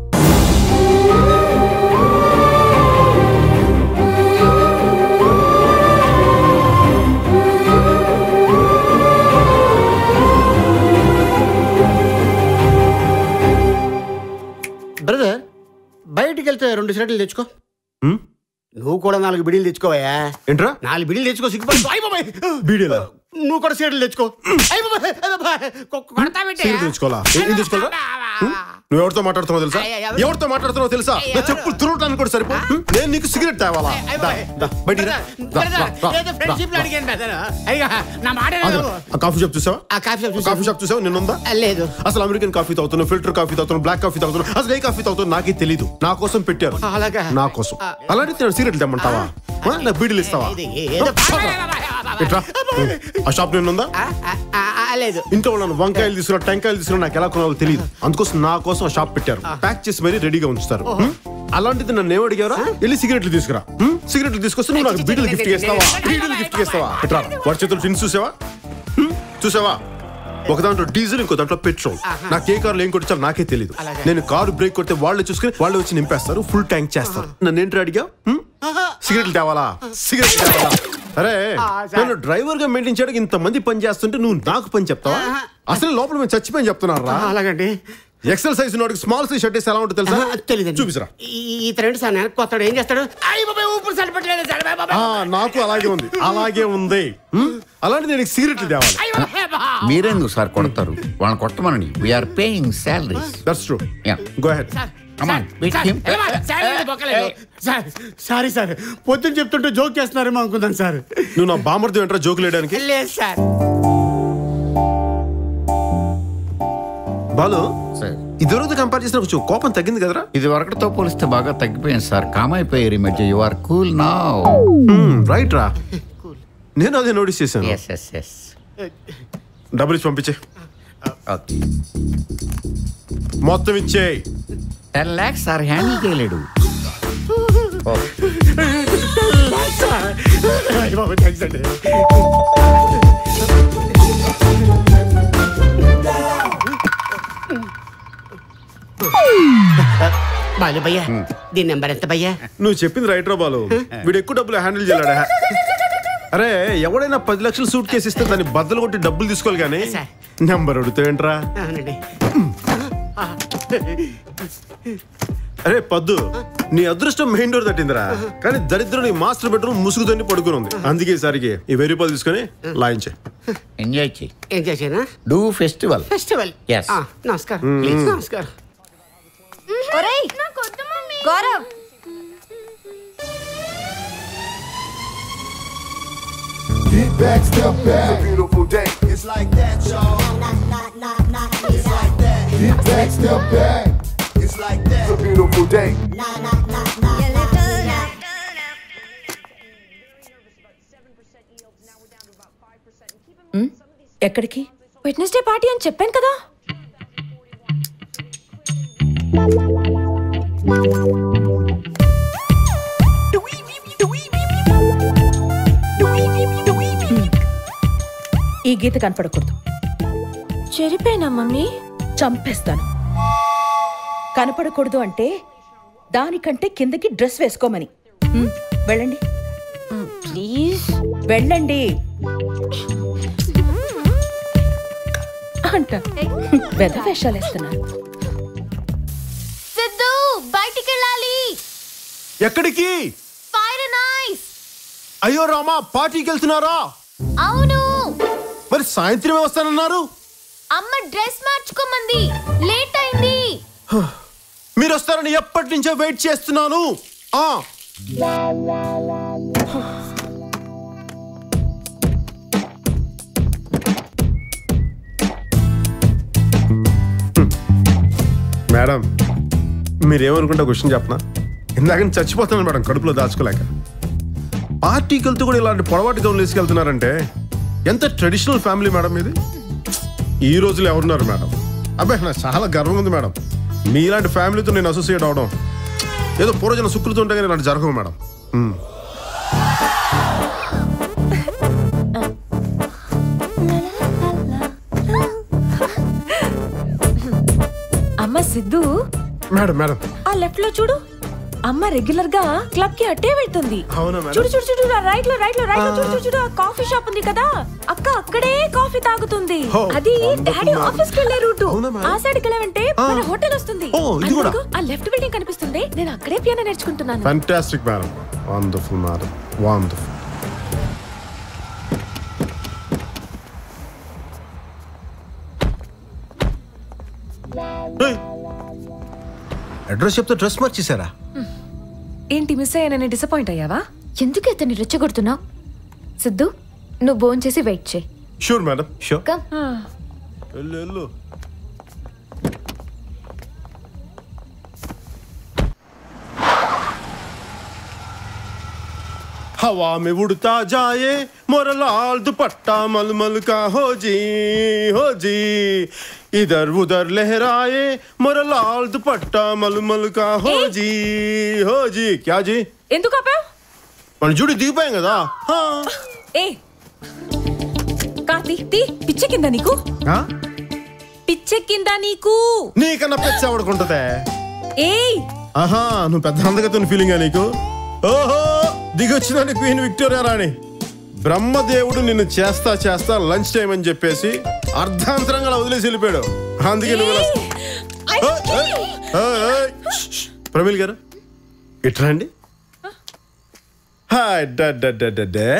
బ్రదర్ బయటికి వెళ్తే రెండు సిగరెట్లు తెచ్చుకో ఉం? నువ్వు కూడా నాలుగు బిడీలు తెచ్చుకోవయ్యా ఏంట్రా నాలుగు బిడీలు తెచ్చుకో సిగ్గుపడి అయ్ బాబాయ్. బీడీలా నువ్వు కూడా సిగరెట్లు తెచ్చుకో అయ్ బాబాయ్, అయ్ బాబాయ్. కొ- కొడతావేంటి? సిగరెట్ తెచ్చుకోవాలా ఏ- ఏం తెచ్చుకోవాలా ఉం? నువ్వు ఎవరితో మాట్లాడుతున్నావు తెలుసా ఎవరితో మాట్లాడుతున్నావు తెలుసా నా చెప్పులు తిరగటానికి కూడా సరిపో ఉం? నేను నీకు సిగరెట్ తేవాలా దా, దా, బయటికి రా. దా, రా, రా, ఏదో రా, ఫ్రెండ్షిప్ రా. అడిగాను బ్రదర్ అయ్యా నా మాట ఆగు. వినవు. ఆ కాఫీ షాప్ చూసావా ఆ కాఫీ షాప్ కాఫీ షాప్ చూసావా నిన్నుందా లేదు అసలు అమెరికన్ కాఫీ తాగుతున్నావు ఫిల్టర్ కాఫీ తాగుతున్నావు బ్లాక్ కాఫీ తాగుతున్నావు అసలు ఏ కాఫీ తాగుతున్నావు నాకే తెలీదు నా కోసం పెట్టారు అలాగా నా కోసం అలాంటి నేను సిగరెట్లు తెమ్మంటావా ఆ? నా బీడీలు ఇస్తావా ఏదో ఇట్రా ఆ షాప్ నిన్నుందా ఆ, ఆ, ఆ, లేదు ఇంట్లో వాళ్ళని వంకాయలు తీసుకురా టెంకాయలు తీసుకురా నాకు ఎలా కొనాలో తెలియదు అందుకోసం నా కోసం ఆ షాప్ పెట్టారు ప్యాక్ చేసి మరీ రెడీగా ఉంచుతారు హ్మ్? అలాంటిది నన్ను ఏం అడిగారా వెళ్ళి సిగరెట్లు తీసుకురా హ్మ్? సిగరెట్లు తీసుకొస్తే నువ్వు నాకు బీడీలు గిఫ్ట్ చేస్తావా బీడీలు గిఫ్ట్ చేస్తావా ఇట్రా వాడి చేతులు టిన్స్ చూసావా హ్మ్? చూసావా ఒక దాంట్లో డీజిల్ ఇంకో దాంట్లో పెట్రోల్ నాకు ఏ కార్లో ఏం కొట్టించాలో నాకే తెలియదు నేను కారు బ్రేక్ కొడితే వాళ్ళు చూసుకుని వాళ్ళు వచ్చి నింపేస్తారు ఫుల్ ట్యాంక్ చేస్తారు నన్ను ఏంటి అడిగా హ్మ్? సిగరెట్లు తేవాలా సిగరెట్లు తేవాలా అరే నన్ను డ్రైవర్ గా మెయింటైన్ చేయడానికి ఇంత మంది పని చేస్తుంటే నువ్వు నాకు పని చెప్తావా అసలు లోపల మేము చచ్చిపోయి చెప్తున్నారా అలాగండి ఎక్సెల్ సైజ్ ఉన్నవాడికి స్మాల్ సైజ్ షర్ట్ వేసి ఎలా ఉంటుంది తెలుసా తెలియదు చూపిసరా ఈ ఫ్రెండ్ సార్ వెనక్కి వస్తాడు ఏం చేస్తాడు అయ్యి బాబాయ్ ఊపిరి సరిపెట్టలేదు సార్ బాబాయ్, బాబాయ్. ఆ, నాకు అలాగే ఉంది అలాగే ఉంది హ్మ్? అలాంటి నేను సిగరెట్లు తేవాలి అయ్యి బాబాయ్, బాబాయ్. మీరెందుకు సార్ కొడతారు వాళ్ళని కొట్టమనండి we're paying salaries that's true go head come on sir, ఏమా? సార్, ఇది బొక్కలేదు. సార్ సారీ సార్ పొద్దున్న చెప్తుంటే జోక్ చేస్తున్నారేమో అనుకుందాం సార్ నువ్వు నా బామర్ది వెంటరా జోకులు వేయడానికి లేదు సార్ బాలు ఇదివరకు కంపేర్ చేసిన కొంచెం కోపం తగ్గింది కదరా ఇది వరకటితో పోలిస్తే బాగా తగ్గిపోయింది సార్ కామ్ అయిపోయారు ఈ మధ్య యు ఆర్ కూల్ నా రైట్ రా నేను అదే నోటీస్ చేశాను ఎస్ ఎస్ ఎస్ డబ్బులు ఇచ్చి పంపించే మొత్తం ఇచ్చే టెన్ ల్యాక్స్ సార్ హ్యాండిల్ చేయలేడు అయ్యి బాబాయ్, థాంక్స్ అండి బాలు భయ్యా దీని నెంబర్ ఎంత భయ్యా నువ్వు చెప్పింది రైట్ రా బాలు వీడు ఎక్కువ డబ్బులు హ్యాండిల్ చేయలేడా అరే ఎవడైనా పది లక్షలు సూట్ కేసు ఇస్తే దాన్ని బద్దలు కొట్టి డబ్బులు తీసుకోవాలి కానీ నెంబర్ అడుగుతావేంట్రా అవునండి అరే పద్దు నీ అదృష్టం మెయిన్ డోర్ తట్టిందిరా కానీ దరిద్రం నీ మాస్టర్ బెడ్రూమ్ ముసుగుతోని పడుకుని ఉంది అందుకే ఈసారికి ఈ వెయ్యి రూపాయలు తీసుకొని లాయించే ఎంజాయ్ చేయి ఏం చేసానా డూ ఫెస్టివల్ ఫెస్టివల్ Yes. నమస్కారం మ్మ్. ప్లీజ్ నమస్కారం ఒరేయ్ Gaurav Get back, step back. It's a beautiful day. It's like that, y'all. It's like that. Get back, step back. It's like that. It's a beautiful day. ఉమ్, ఎక్కడికి Wednesday party అని చెప్పాను కదా ఈ గీత కనపడకూడదు చెరిపోయినా mummy చంపేస్తాను కనపడకూడదు అంటే దానికంటే కిందకి డ్రెస్ వేసుకోమని ఉమ్, వెళ్ళండి ప్లీజ్ వెళ్ళండి అంట వెద వేషాలు వేస్తున్నారు సిద్ధు బయటికి వెళ్ళాలి ఎక్కడికి ఫైర్ నైస్ అయ్యో రామా పార్టీకి వెళ్తున్నారా అవును మరి సాయంత్రమే వస్తానన్నారు అమ్మ డ్రెస్ మార్చుకోమంది లేట్ అయింది మీరు వస్తారని ఎప్పటి నుంచో వెయిట్ చేస్తున్నాను ఆ మేడం మీరేమనుకుంటా క్వశ్చన్ చెప్పనా ఇందాక నుంచి చచ్చిపోతున్నాను మేడం కడుపులో దాచుకోలేక పార్టీకి వెళ్తూ కూడా ఇలాంటి పొడవాటి గౌన్లు వేసుకెళ్తున్నారంటే ఎంత ట్రెడిషనల్ ఫ్యామిలీ మేడం ఇది ఈ రోజులు ఎవరున్నారు మేడం అబ్బాయి నాకు చాలా గర్వంగా ఉంది మేడం మీలాంటి ఫ్యామిలీతో నేను అసోసియేట్ అవడం ఏదో పూర్వజన సుకృతి ఉంటే కానీ ఇలాంటి జరగవు మేడం మ్మ్. అమ్మ సిద్ధు మేడం మేడం ఆ లెఫ్ట్ లో చూడు అమ్మ రెగ్యులర్ గా క్లబ్ కి అట్టే వెళ్తుంది అవునా మేడం? చూడు చూడు చూడు రైట్ లో రైట్ లో రైట్ లో చూడు చూడు చూడు ఆ కాఫీ షాప్ ఉంది కదా అక్క అక్కడే కాఫీ తాగుతుంది ఓ, అది wonderful, డాడీ madam. ఆఫీస్ కి వెళ్ళే రూట్ అవునా, madam? ఆ సైడ్ కి వెళ్ళామంటే మన హోటల్ వస్తుంది ఓ, ఇది కూడా? అందుకు ఆ లెఫ్ట్ బిల్డింగ్ కనిపిస్తుంది నేను అక్కడే పియానో నేర్చుకుంటున్నాను fantastic madam wonderful madam wonderful address చెప్తే డ్రెస్ మార్చేశారా ఏంటి మిస్ అయ్యానని డిసప్పాయింట్ అయ్యావా ఎందుకు ఇతన్ని రెచ్చగొడుతున్నావు సిద్ధు నువ్వు భోన్ చేసి వెయిట్ చేయి షూర్ మేడం షూర్ కమ్ వెళ్ళు వెళ్ళు हवा में उड़ता जाए मोरा लाल दुपट्टा मलमल का हो जी हो जी इधर उधर लहराए मोरा लाल दुपट्टा मलमल का हो जी हो जी क्या जी ఎందుకు ఆపావు మన జుడి దిగిపోయాం కదా హా. ఏ కార్తీ తీ పిచ్చెక్కిందా నీకు ఆ? పిచ్చెక్కిందా నీకు నీకన్నా పెచ్చ ఎవడుకుంటదే ఏయ్ ఆహా నువ్వు పెద్ద అందగతున్న ఫీలింగా నీకు ఓహో దిగొచ్చిందని క్వీన్ విక్టోరియా రాణి బ్రహ్మదేవుడు నిన్ను చేస్తా చేస్తా లంచ్ టైం అని చెప్పేసి అర్ధాంతరంగా అలా వదిలేసి వెళ్ళిపోయాడు అందుకే నువ్వు ఇలా- ఓయ్, ఓయ్, ఓయ్, ఓయ్. ష్, ష్. ప్రమీల్ గారు ఇట్రా అండి హాయ్, డ, డ, డ, డ, డ.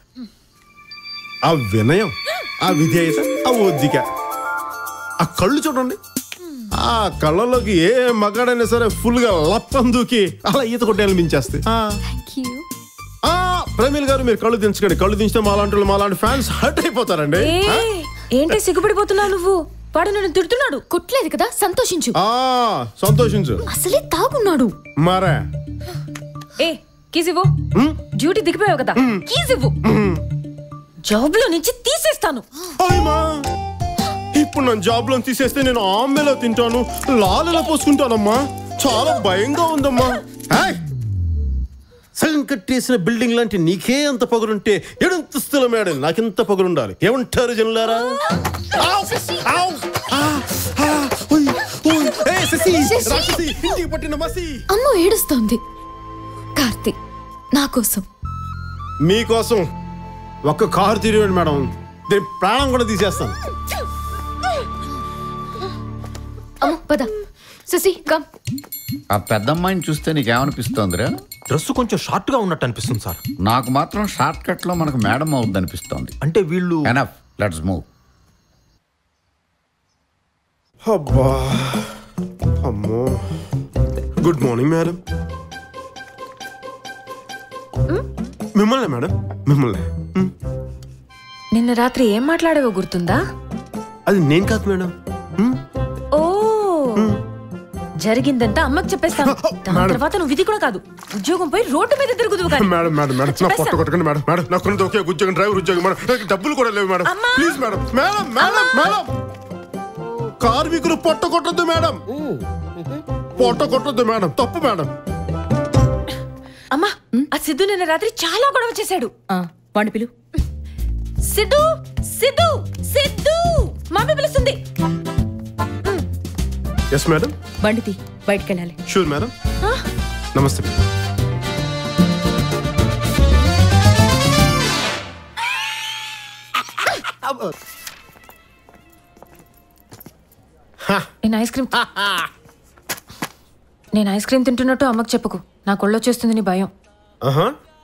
ఆ వినయం ఆ విధేయత ఆ ఒద్దిక ఆ కళ్ళు చూడండి ఆ కళ్ళలోకి ఏ మగాడైనా సరే ఫుల్ గా లప్పం దూకి అలా ఈత కొట్టేయాలని మించేస్తే ఆ, ప్రమీల్ గారు మీరు కళ్ళు దించకండి కళ్ళు దించితే మాలాంటి వాళ్ళు మాలాంటి ఫ్యాన్స్ హర్ట్ అయిపోతారండి ఏ ఆ? ఏంటి సిగ్గుపడిపోతున్నావు నువ్వు వాడు నన్ను తిడుతున్నాడు కొట్టలేదు కదా సంతోషించు ఆ సంతోషించు అసలే తాగున్నాడు మరే ఏ కీస్ ఇవ్వు డ్యూటీ దిగిపోయావు కదా కీస్ ఇవ్వు జాబ్ లో నుంచి తీసేస్తాను అయ్యమా ఇప్పుడు నన్ను జాబ్ లో తీసేస్తే నేను ఆమెలో తింటాను లాలలో పోసుకుంటానమ్మా చాలా భయంగా ఉందమ్మా ఏయ్! సగం కట్టేసిన బిల్డింగ్ లాంటి నీకే అంత పొగరుంటే ఎడంతస్తుల మేడం నాకెంత పొగరుండాలి ఏమంటారు జనులారా ఆవ్! ఆవ్! ఆ! ఆ! ఉయ్! ఉయ్! ఏయ్, శశి! శశి! రాక్షసి! ఇంటికి పట్టిన మసి అమ్మ ఏడుస్తోంది కార్తీక్ నా కోసం మీకోసం ఒక్క కారు తిరిగాడు మేడం దీని ప్రాణం కూడా తీసేస్తాను అమ్మ పద శశి కమ్ ఆ పెద్దమ్మాయిని చూస్తే నీకేమనిపిస్తోందిరా డ్రెస్ కొంచెం షార్ట్ గా ఉన్నట్టు అనిపిస్తుంది సార్ నాకు మాత్రం షార్ట్ కట్ లో మనకు మేడం అవుద్ది అనిపిస్తోంది అంటే వీళ్ళు ఎనఫ్ లెట్స్ మూవ్ అబ్బా అమ్మో గుడ్ మార్నింగ్ మేడం మిమ్మల్ని మేడం మిమ్మల్ని మ్. నిన్న రాత్రి ఏం మాట్లాడావో గుర్తుందా అది నేను కాదు మేడం ఓ జరిగిందంతా అమ్మకి చెప్పేస్తాను దాని మేడం. తర్వాత నువ్వు ఇది కూడా కాదు ఉద్యోగం పోయి రోడ్డు మీద తిరుగుదువు కానీ మేడం మేడం మేడం నా పొట్ట చెప్పేస్తా. కొట్టకండి మేడం మేడం నాకు ఉన్నది ఒకే ఉద్యోగం డ్రైవర్ ఉద్యోగం మేడం నాకు డబ్బులు కూడా లేవు madam please madam madam madam madam కార్మికులు పొట్ట కొట్టద్దు మేడం పొట్ట కొట్టద్దు మేడం తప్పు మేడం అమ్మా ఆ సిద్ధు నిన్న రాత్రి చాలా గొడవ చేశాడు వాణ్ణి పిలు సిద్ధు సిద్ధు సిద్ధు మమ్మీ పిలుస్తుంది ఎస్ మేడం బండి తీ బయటికి వెళ్ళాలి షూర్ మేడం నమస్తే నేను ఐస్ క్రీమ్ నేను ఐస్ క్రీమ్ తింటున్నట్టు అమ్మకి చెప్పుకు నా కొళ్ళొచ్చేస్తుంది నీ భయం ఆహా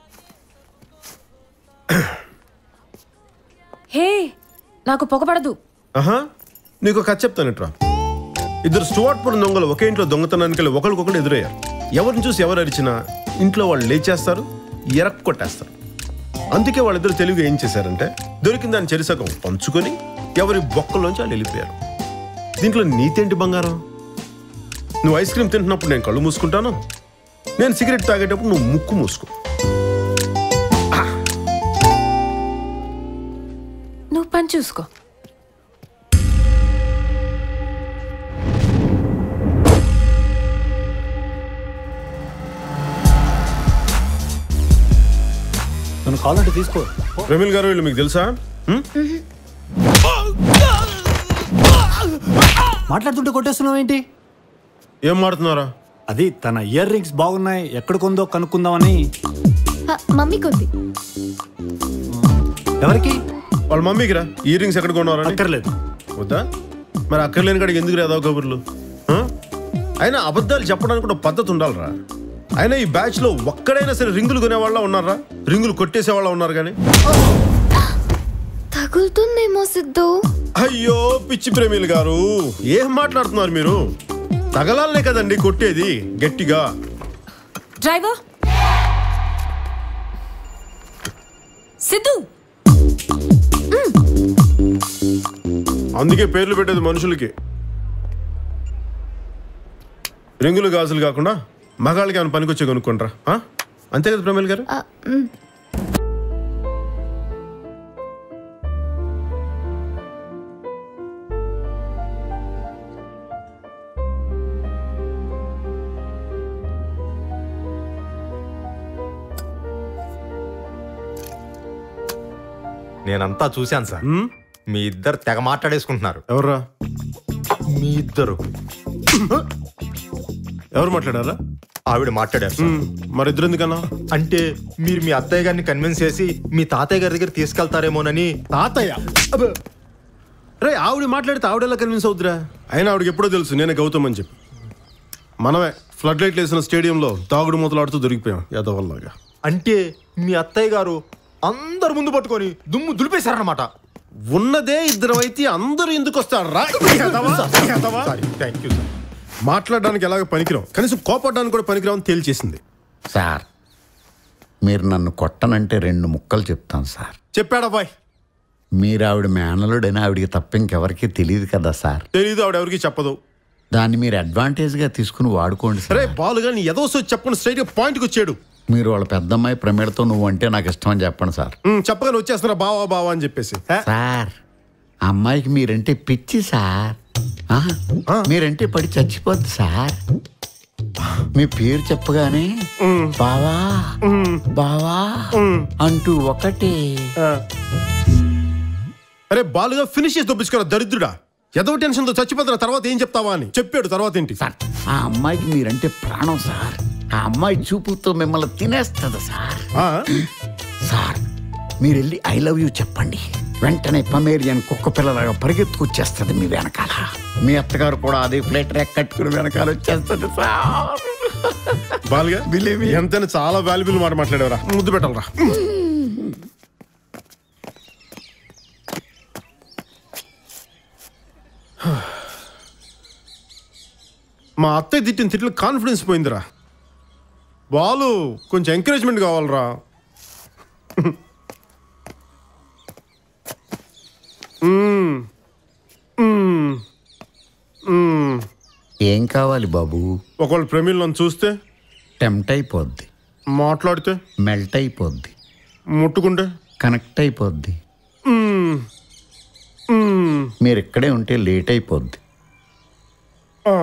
హే నాకు పొగపడదు ఆహా నీకు కథ చెప్తానట్రా ఇద్దరు స్టువార్ట్పురం దొంగలు ఒకే ఇంట్లో దొంగతనానికి వెళ్ళి ఒకరికొకరు ఎదురయ్యారు ఎవరిని చూసి ఎవరు అరిచినా ఇంట్లో వాళ్ళు లేచేస్తారు ఎరక్ కొట్టేస్తారు అందుకే వాళ్ళిద్దరు తెలుగు ఏం చేశారంటే దొరికిన దాని చెరిసగం పంచుకొని ఎవరి బొక్కలోంచి వాళ్ళు వెళ్ళిపోయారు దీంట్లో నీతేంటి బంగారం నువ్వు ఐస్ క్రీమ్ తింటున్నప్పుడు నేను కళ్ళు మూసుకుంటాను నేను సిగరెట్ తాగేటప్పుడు నువ్వు ముక్కు మూసుకో నువ్వు పని చూసుకో నన్ను కావాలంటే తీసుకో ప్రమిల్ గారు వీళ్ళు మీకు తెలుసా హ్మ్? మాట్లాడుతుంటే కొట్టేస్తున్నావు ఏంటి ఏం మాడుతున్నారా అది తన ఇయర్ రింగ్స్ బాగున్నాయి ఎక్కడ కొందో కనుక్కుందామని మమ్మీ కొంది ఎవరికి వాళ్ళ మమ్మీకి రా ఇయర్ రింగ్స్ ఎక్కడ కొన్నారా అక్కర్లేదు వద్దా మరి అక్కర్లేని కాడికి ఎందుకు రాదావు కబుర్లు ఆ? అయినా అబద్ధాలు చెప్పడానికి కూడా పద్ధతి ఉండాలిరా అయినా ఈ బ్యాచ్ లో ఒక్కడైనా సరే రింగులు కొనేవాళ్ళ ఉన్నారా రింగులు కొట్టేసే వాళ్ళ ఉన్నారు కానీ తగులుతుందేమో సిద్ధు అయ్యో పిచ్చి ప్రేమిలు గారు ఏం మాట్లాడుతున్నారు మీరు తగలాలనే కదండి కొట్టేది గట్టిగా డ్రైవర్ సిద్ధు అందుకే పేర్లు పెట్టేది మనుషులకి రింగులు గాజులు కాకుండా మగాళ్ళకి ఏమైనా పనికొచ్చే కొనుక్కుంటారా ఆ? అంతే కదా ప్రమేల్ గారు నేనంతా చూశాను సార్ మీ ఇద్దరు తెగ మాట్లాడేసుకుంటున్నారు ఎవర్రా మీ ఇద్దరు ఎవరు మాట్లాడారా ఆవిడ మాట్లాడారు సార్. మరి ఇద్దరు ఎందుకన్నా అంటే మీరు మీ అత్తయ్య గారిని కన్విన్స్ చేసి మీ తాతయ్య గారి దగ్గర తీసుకెళ్తారేమోనని తాతయ్య రే ఆవిడ మాట్లాడితే ఆవిడ ఎలా కన్విన్స్ అవుతురా అయినా ఆవిడకి ఎప్పుడో తెలుసు నేనే గౌతమ్ అని చెప్పి మనమే ఫ్లడ్ లైట్లు వేసిన స్టేడియంలో తాగుడు మూతలాడుతూ దొరికిపోయాం యాదవల్లాగా అంటే మీ అత్తయ్య గారు అందరు ముందు పట్టుకొని దుమ్ము దులిపేశారనమాట ఉన్నదే ఇద్దరు అయితే అందరూ ఎందుకు వస్తారు రా థ్యాంక్ యూ సార్ మాట్లాడడానికి ఎలాగ పనికిరాం కనీసం కోపడడానికి కూడా పనికిరాం అని తేల్చేసింది సార్ మీరు నన్ను కొట్టనంటే రెండు ముక్కలు చెప్తాను సార్ చెప్పాడా బాయ్ మీరు ఆవిడ మేనలుడని ఆవిడికి తప్ప ఇంకెవరికి తెలియదు కదా సార్ తెలీదు ఆవిడ ఎవరికి చెప్పదు దాన్ని మీరు అడ్వాంటేజ్గా తీసుకుని వాడుకోండి సార్ సరే బాలుగా నీ ఏదో సో చెప్పకుండా స్ట్రైట్ గా పాయింట్కి వచ్చాడు మీరు వాళ్ళ పెద్దమ్మాయి ప్రమేడతో నువ్వు అంటే నాకు ఇష్టం అని చెప్పండి సార్ ఉమ్, చెప్పగానే వచ్చేస్తున్నా బావా బావా అని చెప్పేసి హే? సార్ ఆ అమ్మాయికి మీరంటే పిచ్చి సార్ ఆ, మీరంటే పడి చచ్చిపోద్ది సార్ మీ పేరు చెప్పగానే బావా బావా అంటూ ఒకటే అరే బాలుగా ఫినిష్ చేసి దొప్పించుకోరా దరిద్రుడా ఏదో టెన్షన్ తో చచ్చిపోతున్న తర్వాత ఏం చెప్తావా అని చెప్పాడు తర్వాత ఏంటి సార్ ఆ అమ్మాయికి మీరంటే ప్రాణం సార్ ఆ అమ్మాయి చూపుతో మిమ్మల్ని తినేస్తుంది సార్ సార్ మీరు వెళ్ళి ఐ లవ్ యూ చెప్పండి వెంటనే పమేరియన్ కుక్క పిల్లలాగా పరిగెత్తుకొచ్చేస్తుంది మీ వెనకాల మీ అత్తగారు కూడా అదే ఫ్లైట్ ర్యాక్ కట్టుకుని వెనకాల వచ్చేస్తుంది సార్ బాలుగా ఎంతైనా చాలా వాల్యుబుల్ మాట మాట్లాడేవరా ముద్దు పెట్టాలరా మా అత్తయ్య తిట్టిన తిట్లు కాన్ఫిడెన్స్ పోయిందిరా బాలు కొంచెం ఎంకరేజ్మెంట్ కావాలరా మ్మ్. మ్మ్. మ్మ్. ఏం కావాలి బాబు ఒకవేళ ప్రమీల్ నన్ను చూస్తే టెంప్ట్ అయిపోద్ది మాట్లాడితే మెల్ట్ అయిపోద్ది ముట్టుకుంటే కనెక్ట్ అయిపోద్ది మ్మ్. మ్మ్. మీరు ఇక్కడే ఉంటే లేట్ అయిపోద్ది ఆ.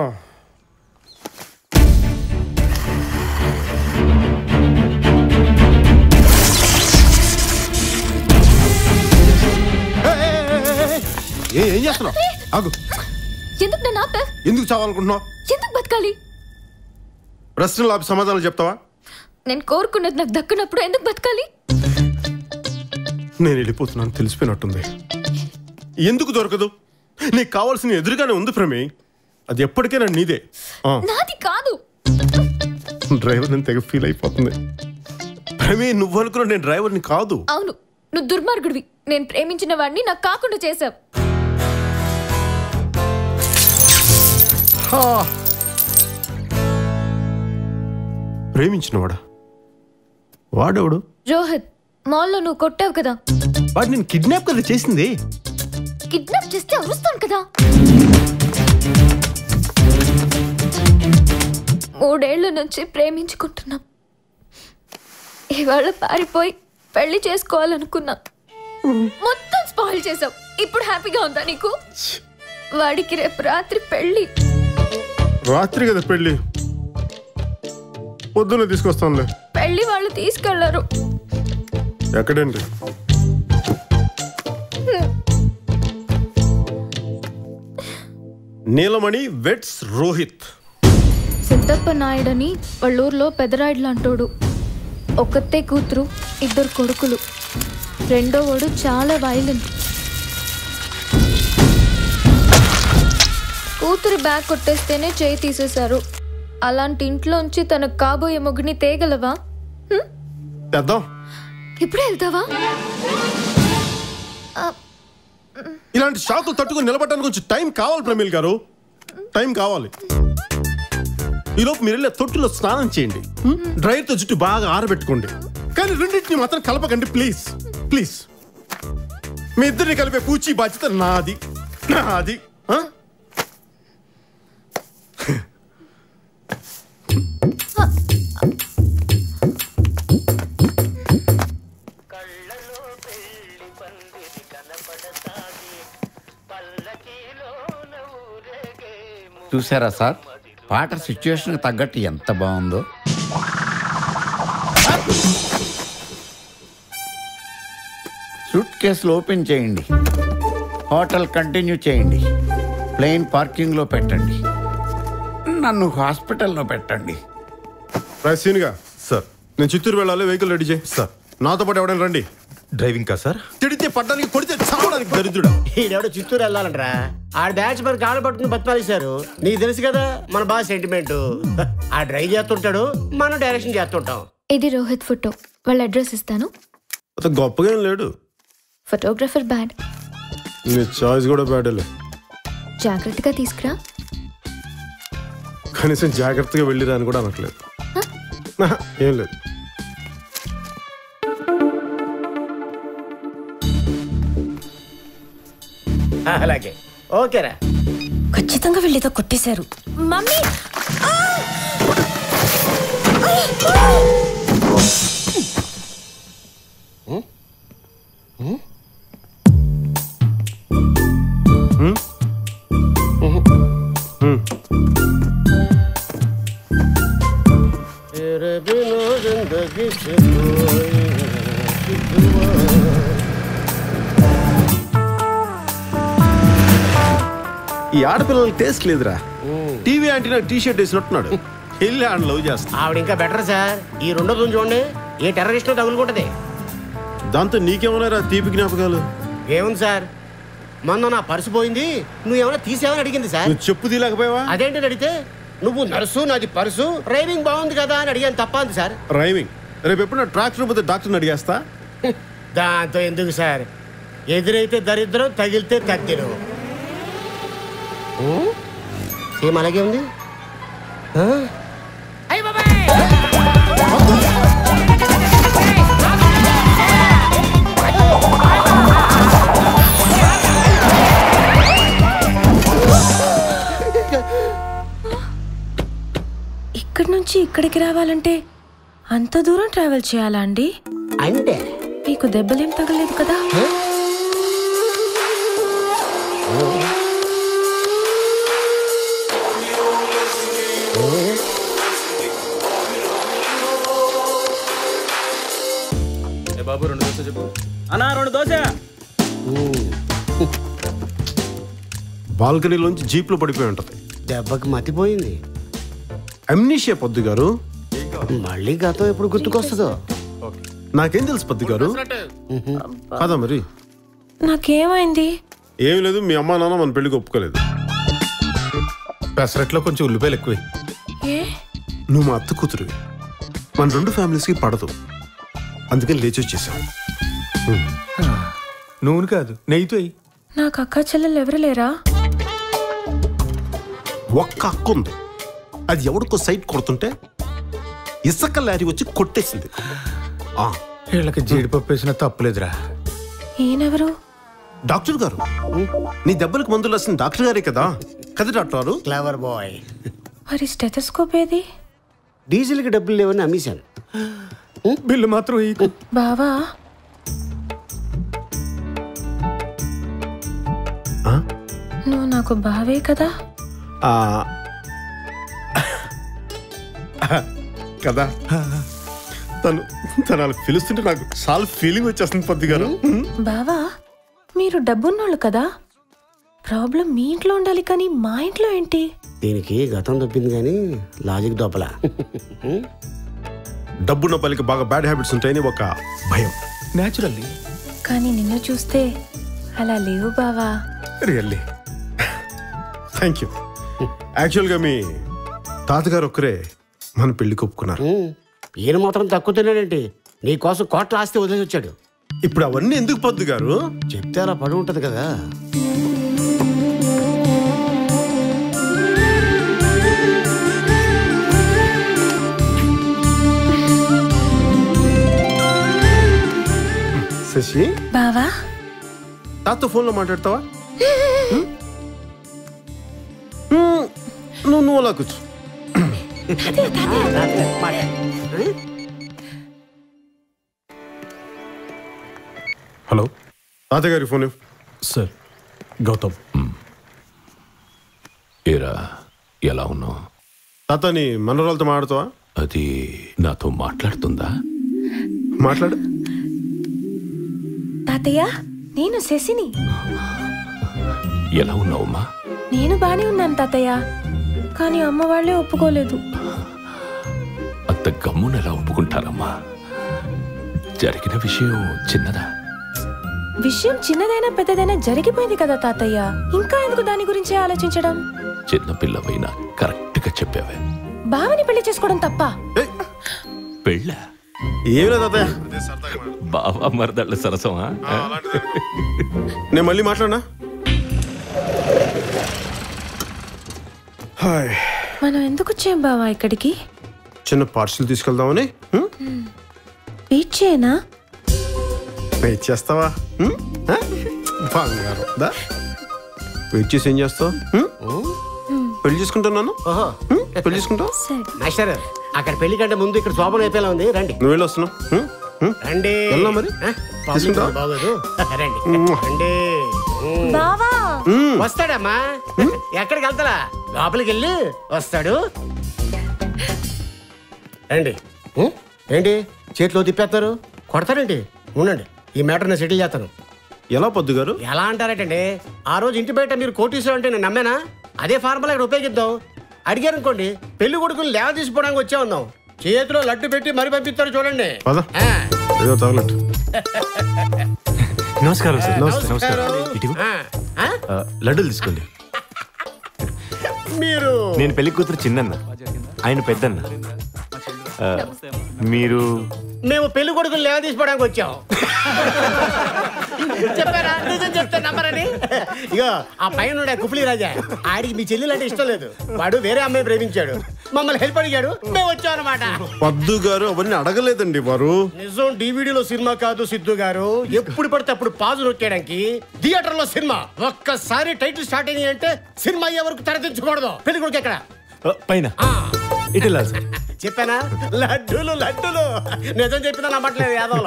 ఏ ఏం చేస్తున్నావు ఆగు ఎందుకు నన్ను ఆపా ఎందుకు చావాలనుకుంటున్నావు ఎందుకు బతకాలి ప్రశ్నలు ఆపి సమాధానాలు చెప్తావా నేను కోరుకున్నది నాకు దక్కునప్పుడు ఎందుకు బతకాలి నేను వెళ్ళిపోతున్నాను తెలిసిపోయినట్టుంది ఎందుకు దొరకదు నీకు కావాల్సిన ఎదురుగానే ఉంది ప్రమే అది ఎప్పటికైనా నీదే ఆ, నాది కాదు డ్రైవర్ నేను తెగ ఫీల్ అయిపోతుంది ప్రమే నువ్వు అనుకున్న నేను డ్రైవర్ని కాదు అవును నువ్వు దుర్మార్గుడివి నేను ప్రేమించిన వాడిని నాకు కాకుండా చేశావు ప్రేమించినవాడా వాడెవడు రోహిత్ మాల్లో నువ్వు కొట్టావు కదా వాడు నేను కిడ్నాప్ కదా చేసింది కిడ్నాప్ చేస్తే అరుస్తాను కదా మూడేళ్ల నుంచి ప్రేమించుకుంటున్నాం ఇవాళ పారిపోయి పెళ్లి చేసుకోవాలనుకున్నా మొత్తం స్పాయిల్ చేసావు ఇప్పుడు హ్యాపీగా ఉందా నీకు వాడికి రేపు రాత్రి పెళ్లి రాత్రి కదా పెళ్ళి పొద్దున్న తీసుకొస్తానులే పెళ్లి వాళ్ళు తీసుకెళ్లరు ఎక్కడండి నీలమణి వెట్స్ రోహిత్ సిద్ధప్ప నాయుడని వాళ్ళ ఊర్లో పెదరాయుడు అంటోడు ఒక్కతే కూతురు ఇద్దరు కొడుకులు రెండో వాడు చాలా వైలెంట్ కూతురు బ్యాగ్ కొట్టేస్తేనే చేయి తీసేశారు అలాంటి ఇంట్లోంచి తనకు కాబోయే మొగ్గుని తేగలవా తెద్దాం ఇప్పుడే వెళ్తావా ఆ, ఇలాంటి షాకులు తట్టుకుని నిలబడడానికి కొంచెం టైం కావాలి ప్రమీల్ గారు టైం కావాలి ఈలోపు మీరు వెళ్ళే తొట్టులో స్నానం చేయండి డ్రైర్తో జుట్టు బాగా ఆరబెట్టుకోండి కానీ రెండింటిని మాత్రం కలపకండి ప్లీజ్ ప్లీజ్ మీ ఇద్దరిని కలిపే పూచి బాధ్యత నాది నాది ఆ? చూసారా సార్ పాట సిచ్యువేషన్కి తగ్గట్టు ఎంత బాగుందో సూట్ కేసులు ఓపెన్ చేయండి హోటల్ కంటిన్యూ చేయండి ప్లేన్ పార్కింగ్లో పెట్టండి నన్ను హాస్పిటల్లో పెట్టండి సీన్గా సార్ నేను చిత్తూరు వెళ్ళాలి వెహికల్ రెడీ చేయి సార్ నాతో పాటు ఎవడైనా రండి డ్రైవింగ్ కా సార్ తిడితే పడ్డానికి కొడితే చావడానికి దరిద్రుడా ఈడెవడో చిత్తూరు వెళ్ళాలంటరా ఆడ బ్యాచ్ మరి కాళ్ళు పట్టుకుని బతిపాలేశారు నీకు తెలుసు కదా మన బాగా సెంటిమెంట్ ఆ డ్రైవ్ చేస్తుంటాడు మనం డైరెక్షన్ చేస్తుంటాం ఇది రోహిత్ ఫోటో వాళ్ళ అడ్రస్ ఇస్తాను అంత గొప్పగా ఏం లేడు ఫోటోగ్రఫర్ బ్యాడ్ నీ చాయిస్ కూడా బ్యాడలే జాగ్రత్తగా తీసుకురా కనీసం జాగ్రత్తగా వెళ్ళిరా అని కూడా అనట్లేదు ఆహా, ఏం లేదు అలాగే ఓకేరా ఖచ్చితంగా వీళ్ళేదో కొట్టేశారు మమ్మీ तेरे बिना जिंदगी से कोई शिकवा ఈ ఆడపిల్లలకి టేస్ట్ లేదురా టీవీ యాంటీనా టీ షర్ట్ వేసినట్టున్నాడు వెళ్ళి ఆయన లవ్ చేస్తా ఆవిడ ఇంకా బెటర్ సార్ ఈ రెండో రోజు చూడండి ఏ టెర్రరిస్ట్ తగులుకుంటది దాంతో నీకేమన్నారా తీపి జ్ఞాపకాలు ఏముంది సార్ మొన్న నా పర్సు పోయింది నువ్వు ఏమైనా తీసావని అడిగింది సార్ నువ్వు చెప్పు తీలేకపోయావా అదేంటి అడిగితే నువ్వు నర్సు నాది పర్సు డ్రైవింగ్ బాగుంది కదా అని అడిగాను తప్ప అంది సార్ డ్రైవింగ్ రేపు ఎప్పుడు ట్రాక్టర్ పోతే డాక్టర్ని అడిగేస్తా దాంతో ఎందుకు సార్ ఎదురైతే దరిద్రం తగిలితే తగ్గిరు సేమ్ అలాగే ఉంది ఆ? ఇక్కడికి రావాలంటే అంత దూరం ట్రావెల్ చేయాలా అండి అంటే మీకు దెబ్బలేం తగలేదు కదా ఏ బాబు రెండు దోశ చెప్పు అన్నా రెండు దోశ బాల్కనీలోంచి జీప్లో పడిపోయి ఉంటది దెబ్బకి మతిపోయింది అమ్నీషియా పొద్దు గారు మళ్ళీ గతం ఎప్పుడు గుర్తుకొస్తుందో నాకేం తెలుసు పొద్దు గారు కాదా మరి నాకేమైంది ఏం లేదు మీ అమ్మా నాన్న మన పెళ్లికి ఒప్పుకోలేదు పెసరట్లో కొంచెం ఉల్లిపాయలు ఎక్కువ ఏ నువ్వు మా అత్త కూతురువి మన రెండు ఫ్యామిలీస్కి పడదు అందుకని లేచి వచ్చేసాం నూనె కాదు నెయ్యితో అయ్యి నాకు అక్క చెల్లెలు ఎవరు లేరా ఒక్క అక్క ఉంది అది ఎవడికో సైట్ కొడుతుంటే ఇసుక లారీ వచ్చి కొట్టేసింది ఆ, వీళ్ళకి జీడిపప్పు వేసినా తప్పులేదురా ఈయనెవరు డాక్టర్ గారు నీ దెబ్బలకు మందులు రాసిన డాక్టర్ గారే కదా కదా డాక్టర్ గారు క్లవర్ బాయ్ మరి స్టెథోస్కోప్ ఏది డీజిల్కి డబ్బులు లేవని అమ్మేశాను బిల్లు మాత్రం ఈ బావా ఆ? నువ్వు నాకు బావే కదా ఆ, కదా తను తను అలా పిలుస్తుంటే నాకు చాలా ఫీలింగ్ వచ్చేస్తుంది పొద్దు గారు బావా మీరు డబ్బున్నోళ్ళు కదా ప్రాబ్లం మీ ఇంట్లో ఉండాలి కానీ మా ఇంట్లో ఏంటి దీనికి గతం తప్పింది కానీ లాజిక్ దొప్పల డబ్బున్న పలికి బాగా బ్యాడ్ హ్యాబిట్స్ ఉంటాయని ఒక భయం న్యాచురల్లీ కానీ నిన్ను చూస్తే అలా లేవు బావా రియల్లీ థ్యాంక్ యూ యాక్చువల్గా మీ తాతగారు ఒక్కరే మన పెళ్లికి ఒప్పుకున్నారు ఈయన మాత్రం తక్కువ తిన్నాడేంటి నీ కోసం కోట్ల ఆస్తి వదిలేసి వచ్చాడు ఇప్పుడు అవన్నీ ఎందుకు పొద్దు గారు చెప్తే అలా పడి ఉంటది కదా శశి బావా తాత ఫోన్లో మాట్లాడతావా హ్మ్? హ్మ్, నువ్వు నువ్వు అలా కూర్చో హలో తాతగారి ఫోన్ ఇవ్వు. సార్ గౌతమ్ ఏరా ఎలా ఉన్నావు తాత నీ మనవరాలతో మాట్లాడతావా అది నాతో మాట్లాడుతుందా మాట్లాడు తాతయ్య నేను శశిని ఎలా ఉన్నావమ్మా నేను బానే ఉన్నాను తాతయ్య కానీ అమ్మ వాళ్ళే ఒప్పుకోలేదు అంత గమ్మున ఎలా ఒప్పుకుంటారమ్మా జరిగిన విషయం చిన్నదా విషయం చిన్నదైనా పెద్దదైనా జరిగిపోయింది కదా తాతయ్య ఇంకా ఎందుకు దాని గురించి ఆలోచించడం చిన్న పిల్లవైనా కరెక్ట్ గా చెప్పావే బావని పెళ్లి చేసుకోవడం తప్ప పెళ్ళ ఏం లేదు తాతయ్య బావా మరదళ్ళ సరసమా నేను మళ్ళీ మాట్లాడినా హాయ్ మనం ఎందుకు వచ్చాం బావా ఇక్కడికి చిన్న పార్సల్ తీసుకెళ్దామని హ్మ్? వెయిట్ చేయనా వెయిట్ చేస్తావా హ్మ్? హ? బంగారం దా వెయిట్ చేసి ఏం చేస్తావు హ్మ్? పెళ్లి చేసుకుంటున్నాను ఓహో హ్మ్? పెళ్లి చేసుకుంటావు మాస్టర్ అక్కడ పెళ్లి కంటే ముందు ఇక్కడ శోభనం అయిపోయేలా ఉంది రండి నువ్వు వెళ్ళి వస్తున్నావు హ్మ్? హ్మ్? రండి వెళ్ళనా మరి ఆ, public తీసుకుంటావా? బాగోదు రండి రండి ఉమ్. బావా మ్మ్. వస్తాడమ్మా ఎక్కడికి వెళ్తారా లోపలికి వెళ్ళి వస్తాడు రండి ఉమ్, ఏంటి చేతిలో తిప్పేస్తారు కొడతారేంటి ఉండండి ఈ మ్యాటర్ నేను సెటిల్ చేస్తాను ఎలా పొద్దు గారు ఎలా అంటారటండి ఆ రోజు ఇంటి బయట మీరు కోటీశ్వరం అంటే నేను నమ్మేనా అదే ఫార్ములా ఇక్కడ ఉపయోగిద్దాం అడిగారు అనుకోండి పెళ్లి కొడుకుని లేవ తీసుకోవడానికి వచ్చే ఉన్నాం చేతిలో లడ్డు పెట్టి మరి పంపిస్తారు చూడండి పద ఆ. ఏదో తగలట్టు నమస్కారం సార్ నమస్తే, నమస్కారం నమస్కారం. ఇటు ఆ, ఆ? ఆ, లడ్డూలు తీసుకోండి మీరు నేను పెళ్లి కూతురు చిన్నన్న ఆయన పెద్దన్న ఆ, మీరు మేము పెళ్లి కొడుకుని లేవ తీసుకోవడానికి వచ్చాం చెప్పారా నిజం చెప్తే నమ్మరని ఇగో ఆ పైన ఉండే కుఫ్లీ రాజా ఆడికి మీ చెల్లెలు అంటే ఇష్టం లేదు వాడు వేరే అమ్మాయి ప్రేమించాడు మమ్మల్ని హెల్ప్ అడిగాడు మేము వచ్చాం అనమాట పద్దు గారు అవన్నీ అడగలేదండి వారు నిజం డివిడీలో సినిమా కాదు సిద్ధు గారు ఎప్పుడు పడితే అప్పుడు పాజు నొక్కేయడానికి థియేటర్ లో సినిమా ఒక్కసారి టైటిల్ స్టార్ట్ అయింది అంటే సినిమా అయ్యే వరకు తెరదించకూడదు పెళ్లి కొడుకు ఎక్కడ ఆ, పైన ఇటు వెళ్ళాలి సార్ చెప్పానా లడ్డూలు లడ్డూలు నిజం చెప్పినా నమ్మట్లేదు యాదవ్లో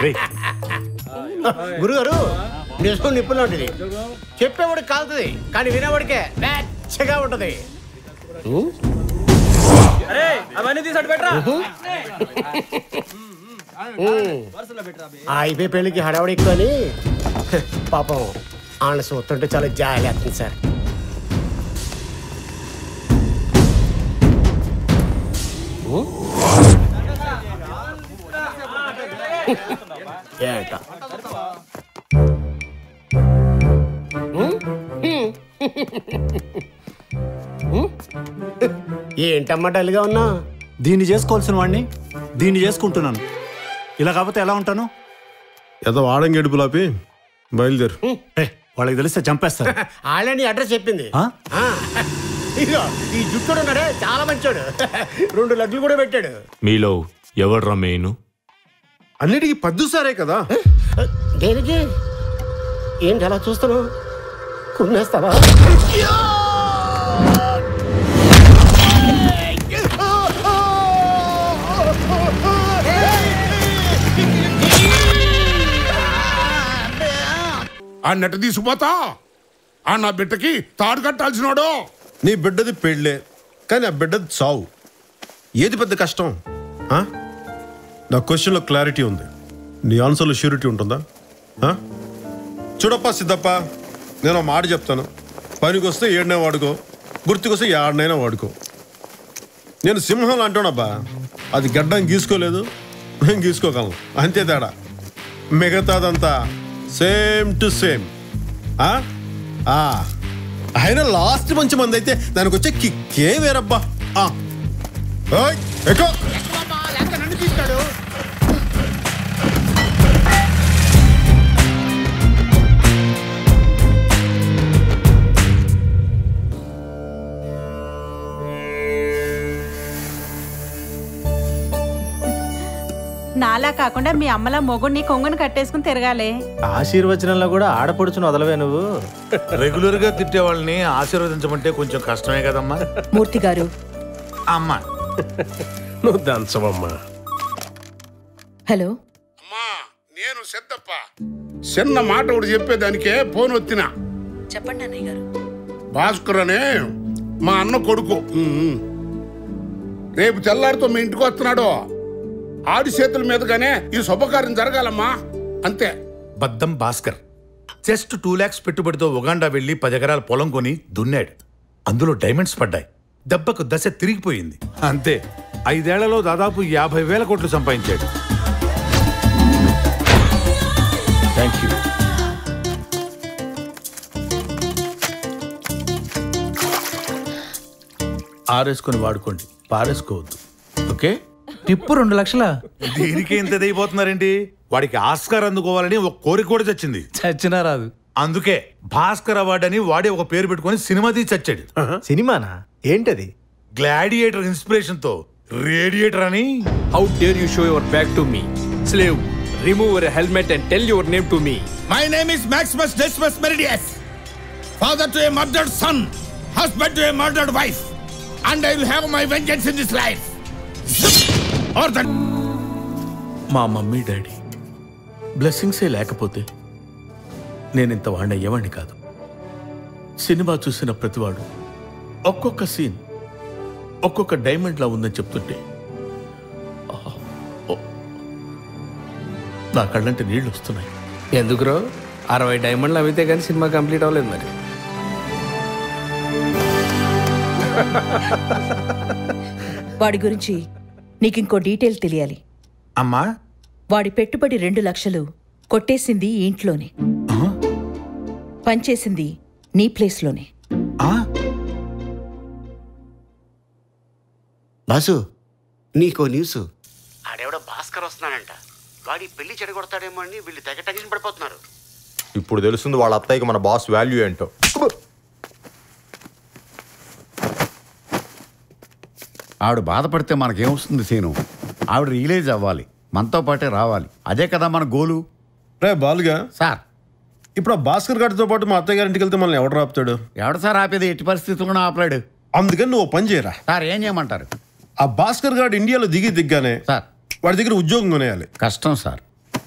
గురుగారు నిజం నిప్పులు ఉంటుంది చెప్పేవాడికి కాలుతుంది కానీ వినేవాడికే వెచ్చగా ఉంటది ఉం? అవన్నీ తీసాడు పెట్టరా ఉం. ఆ అయిపోయి పెళ్ళికి హడావడి ఎక్కువ అని పాపం ఆయన చూస్తుంటే చాలా జాలి వేస్తుంది సార్ ఉం? ఏట ఉం? ఉం. ఉం? ఏంటమ్మా డల్గా ఉన్నా దీన్ని చేసుకోవాల్సిన వాడిని దీన్ని చేసుకుంటున్నాను ఇలా కాకపోతే ఎలా ఉంటాను ఏదో ఆడం గడుపులాపి బయలుదేరు వాళ్ళకి తెలిస్తే చంపేస్తారు వాళ్ళే నీ అడ్రస్ చెప్పింది ఆ. ఇదిగో ఈ జుట్టుడు ఉన్నాడే చాలా మంచోడు రెండు లడ్లు కూడా పెట్టాడు మీలో ఎవడ్రా మెయిన్ అన్నిటికీ పద్దు సారే కదా దేనికి ఏంటి అలా చూస్తున్నావు కుమ్మేస్తావా ఆ నెట తీసుకుపోతా ఆ నా బిడ్డకి తాడు కట్టాల్సినోడు నీ బిడ్డది పెళ్ళే కానీ ఆ బిడ్డది చావు ఏది పెద్ద కష్టం ఆ? నా క్వశ్చన్లో క్లారిటీ ఉంది నీ ఆన్సర్లో ష్యూరిటీ ఉంటుందా ఆ? చూడప్పా సిద్ధప్ప నేను ఒక మాట చెప్తాను పనికి వస్తే ఏడనే వాడుకో గుర్తుకొస్తే ఏడనైనా వాడుకో నేను సింహం అంటానబ్బా అది గడ్డం గీసుకోలేదు నేను గీసుకోగలను అంతే తేడా మిగతాదంతా సేమ్ టు సేమ్ అయినా లాస్ట్ మంచి మంది అయితే దానికి వచ్చే కిక్కే వేరబ్బా ఆ. ఓయ్, ఎక్కు. నాలా కాకుండా మీ అమ్మలా మొగుడిని కొంగుని కట్టేసుకుని తిరగాలి ఆశీర్వచనంలో కూడా ఆడపడుచును వదలవే నువ్వు రెగ్యులర్ గా తిట్టే వాళ్ళని ఆశీర్వదించమంటే కొంచెం కష్టమే కదమ్మా మూర్తి గారు అమ్మా నువ్వు దంచవమ్మా హలో నేను సిద్ధప్ప చిన్న మాట ఒకటి చెప్పేదానికే ఫోన్ వచ్చిన చెప్పండి అన్నయ్య గారు భాస్కర్ అనే మా అన్న కొడుకు ఉమ్. రేపు తెల్లారితో మీ ఇంటికి వస్తున్నాడు ఆడి చేతుల మీదుగానే ఈ శుభకార్యం జరగాలమ్మా అంతే బద్దం భాస్కర్ జస్ట్ టూ లాక్స్ పెట్టుబడితో ఉగాండా వెళ్లి పది ఎకరాల పొలం కొని దున్నాడు అందులో డైమండ్స్ పడ్డాయి దెబ్బకు దశ తిరిగిపోయింది అంతే ఐదేళ్లలో దాదాపు యాభై వేల కోట్లు సంపాదించాడు థ్యాంక్ యూ ఆరేసుకొని వాడుకోండి పారేసుకోవద్దు ఓకే టిప్పు రెండు లక్షల దీనికి ఎంత అయిపోతున్నారేంటి వాడికి ఆస్కార్ అందుకోవాలని ఒక కోరిక కూడా చచ్చింది చచ్చినా రాదు అందుకే భాస్కర్ అవార్డు అని వాడే ఒక పేరు పెట్టుకొని సినిమా తీసి చచ్చాడు సినిమానా ఏంటది గ్లాడియేటర్ ఇన్స్పిరేషన్ తో రేడియేటర్ అని how dare you show your back to me slave remove your helmet and tell your name to me my name is Maximus Decimus Meridius father to a murdered son husband to a murdered wife and I will have my vengeance in this life or that మా mummy daddy బ్లెస్సింగ్సే లేకపోతే నేను ఇంత వాడిన అయ్యేవాడిని కాదు cinema చూసిన ప్రతివాడు ఒక్కొక్క సీన్ ఒక్కొక్క డైమండ్ లా ఉందని చెప్తుంటే ఆహ్, ఓ, నా కళ్ళంటే నీళ్ళు వస్తున్నాయి ఎందుకురో అరవై డైమండ్లు అవితే కానీ సినిమా కంప్లీట్ అవ్వలేదు మరి వాడి గురించి నీకు ఇంకో డీటెయిల్ తెలియాలి అమ్మా వాడి పెట్టుబడి రెండు లక్షలు కొట్టేసింది ఈ ఇంట్లోనే పనిచేసింది నీ ప్లేస్లోనే బాసు నీకో న్యూస్ ఆడెవడో భాస్కర్ వస్తున్నాడంట వాడి పెళ్లి చెడగొడతాడేమో అని వీళ్ళు తెగ టెన్షన్ పడిపోతున్నారు ఇప్పుడు తెలుస్తుంది వాళ్ళ అత్తయ్యకి మన బాస్ వాల్యూ ఏంటో ఆవిడ బాధపడితే మనకేమొస్తుంది సీను ఆవిడ రియలైజ్ అవ్వాలి మనతో పాటే రావాలి అదే కదా మన గోలు రే బాలుగా సార్ ఇప్పుడు ఆ భాస్కర్ గారితో పాటు మా అత్తయ్య గారింటికి వెళ్తే మనల్ని ఎవడు రాపుతాడు ఎవడ సార్ ఆపేది ఎట్టి పరిస్థితుల్లో ఆపలేడు అందుకని నువ్వు ఓ పని చేయరా సార్ ఏం చేయమంటారు ఆ భాస్కర్ గారు ఇండియాలో దిగి దిగ్గానే సార్ వాడి దగ్గర ఉద్యోగం కొనేయాలి కష్టం సార్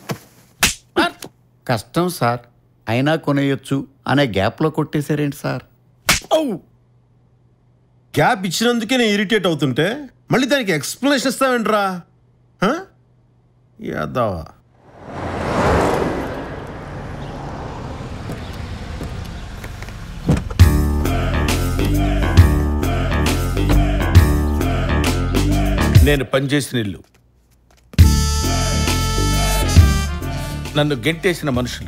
కష్టం సార్ అయినా కొనేయొచ్చు అనే గ్యాప్లో కొట్టేశారేంటి సార్ గ్యాప్ ఇచ్చినందుకే నేను ఇరిటేట్ అవుతుంటే మళ్ళీ దానికి ఎక్స్ప్లెనేషన్ ఇస్తావేంట్రా హ? యాదవా నేను పనిచేసిన ఇల్లు నన్ను గెంటేసిన మనుషులు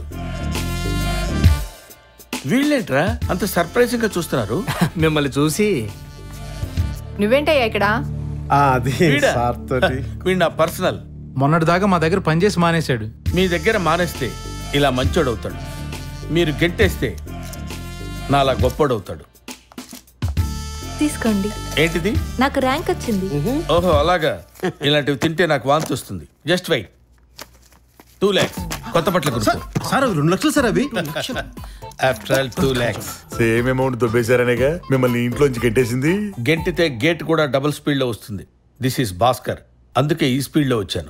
వీళ్ళేంట్రా అంత సర్ప్రైజింగ్ గా చూస్తున్నారు మిమ్మల్ని చూసి నువ్వేంటయ్యా ఇక్కడ అది వీడా? సార్ తోటి వీడు నా పర్సనల్ మొన్నటిదాకా మా దగ్గర పనిచేసి మానేశాడు మీ దగ్గర మానేస్తే ఇలా మంచోడవుతాడు మీరు గెంటేస్తే నాలా గొప్పోడవుతాడు తీసుకోండి ఏంటిది నాకు ర్యాంక్ వచ్చింది ఓహో అలాగా ఇలాంటివి తింటే నాకు వాంతి వస్తుంది జస్ట్ వెయిట్ టూ ల్యాక్స్ కొత్త బట్టలు కొనుక్కో సార్ అవి రెండు లక్షలు సార్ అవి after all two lakhs same amount దొబ్బేశారనేగా మిమ్మల్ని ఇంట్లోంచి కట్టేసింది గెంటితే గేట్ కూడా డబుల్ స్పీడ్ లో వస్తుంది దిస్ ఈస్ భాస్కర్ అందుకే ఈ స్పీడ్ లో వచ్చాను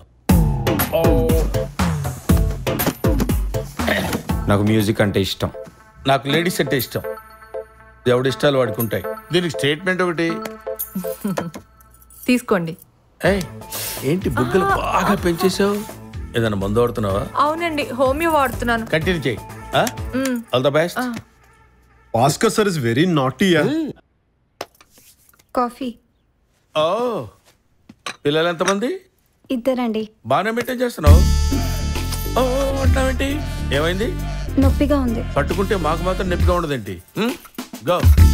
నాకు మ్యూజిక్ అంటే ఇష్టం నాకు లేడీస్ అంటే ఇష్టం ఎవడి ఇష్టాలు వాడికి ఉంటాయి దీనికి స్టేట్మెంట్ ఒకటి తీసుకోండి ఏయ్, ఏంటి బుగ్గలు బాగా పెంచేసావు ఏదైనా మందు వాడుతున్నావా అవునండి హోమియో వాడుతున్నాను కంటిన్యూ చేయి మ్మ్. All the best Bhaskar sir is very naughty coffee ఓ పిల్లలు ఎంతమంది ఇద్దరండి బాగానే మెయింటైన్ చేస్తున్నావు ఓ అంటావేంటి ఏమైంది నొప్పిగా ఉంది పట్టుకుంటే మాకు మాత్రం నొప్పిగా ఉండదేంటి గో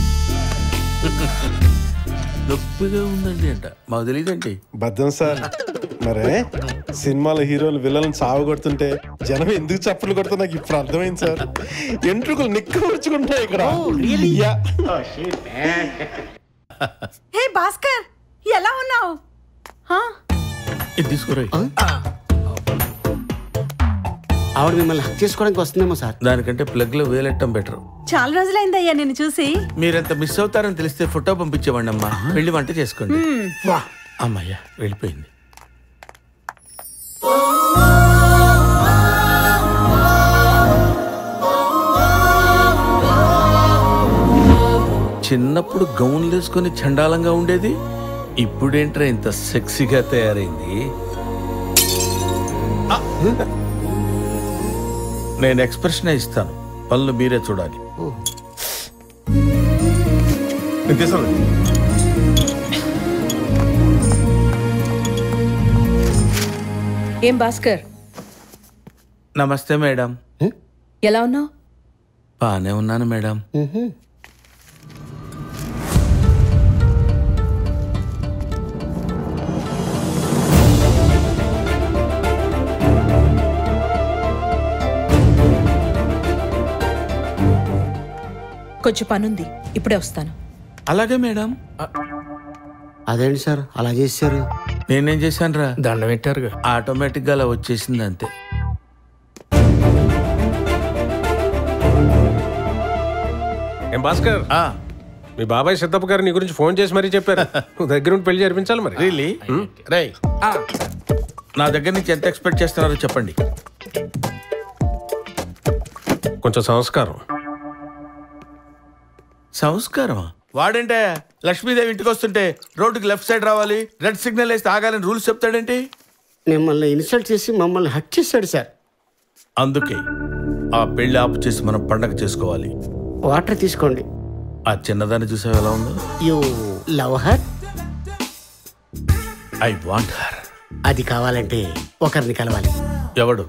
నొప్పిగా ఉందండి అంట మాకు తెలియదేంటి బద్దం సార్ మరే సినిమాల హీరోలు విలన్ సాగు కొడుతుంటే జనం ఎందుకు చప్పులు కొడుతా నాకు ఇప్పుడు అర్థమైంది సార్ ఎంట్రుకలు నిక్కవచ్చుకుంటాయి ఇక్కడ యా. హే భాస్కర్ ఎలా ఉన్నావు ఇది తీసుకురా ఆవిడ మిమ్మల్ని హక్ చేసుకోవడానికి వస్తుందేమో సార్ దానికంటే ప్లగ్ లో వేలెట్టం బెటర్ చాలా రోజులైందయ్యా నిన్ను చూసి మీరెంత మిస్ అవుతారని తెలిస్తే ఫోటో పంపించేవాడి అమ్మా వెళ్ళి వంట చేసుకోండి మ్మ్. వా అమ్మయ్యా వెళ్ళిపోయింది చిన్నప్పుడు గౌన్లు వేసుకొని చండాలంగా ఉండేది ఇప్పుడేంట్రా ఇంత సెక్సీగా తయారైంది ఆ! నేను ఎక్స్ప్రెషన్ ఇస్తాను పనులు మీరే చూడాలి నేను తీసాను ఏం భాస్కర్ నమస్తే మేడం ఎలా ఉన్నావు బాగానే ఉన్నాను మేడం కొంచెం పనుంది ఇప్పుడే వస్తాను అలాగే మేడం అదేంటి సార్ అలా చేశారు నేనేం చేశాను రా దండం పెట్టారుగా ఆటోమేటిక్ గా అలా వచ్చేసింది అంతే ఏం భాస్కర్ మీ బాబాయ్ సిద్ధప్ప గారు నీ గురించి ఫోన్ చేసి మరీ చెప్పారు నువ్వు దగ్గర ఉండి పెళ్లి జరిపించాలి మరి రియలీ రై నా దగ్గర నుంచి ఎంత ఎక్స్పెక్ట్ చేస్తున్నారో చెప్పండి కొంచెం సంస్కారం సంస్కారం వాడంటే లక్ష్మీదేవి ఇంటికి వస్తుంటే రోడ్డుకి లెఫ్ట్ సైడ్ రావాలి రెడ్ సిగ్నల్ వేస్తే ఆగాలని రూల్స్ చెప్తాడేంటి మిమ్మల్ని ఇన్సల్ట్ చేసి మమ్మల్ని హక్ చేశాడు సార్ అందుకే ఆ పెళ్లి ఆపు చేసి మనం పండగ చేసుకోవాలి వాటర్ తీసుకోండి ఆ చిన్నదాన్ని చూసావు ఎలా ఉందో you love her I want her అది కావాలంటే ఒకరిని కలవాలి ఎవడు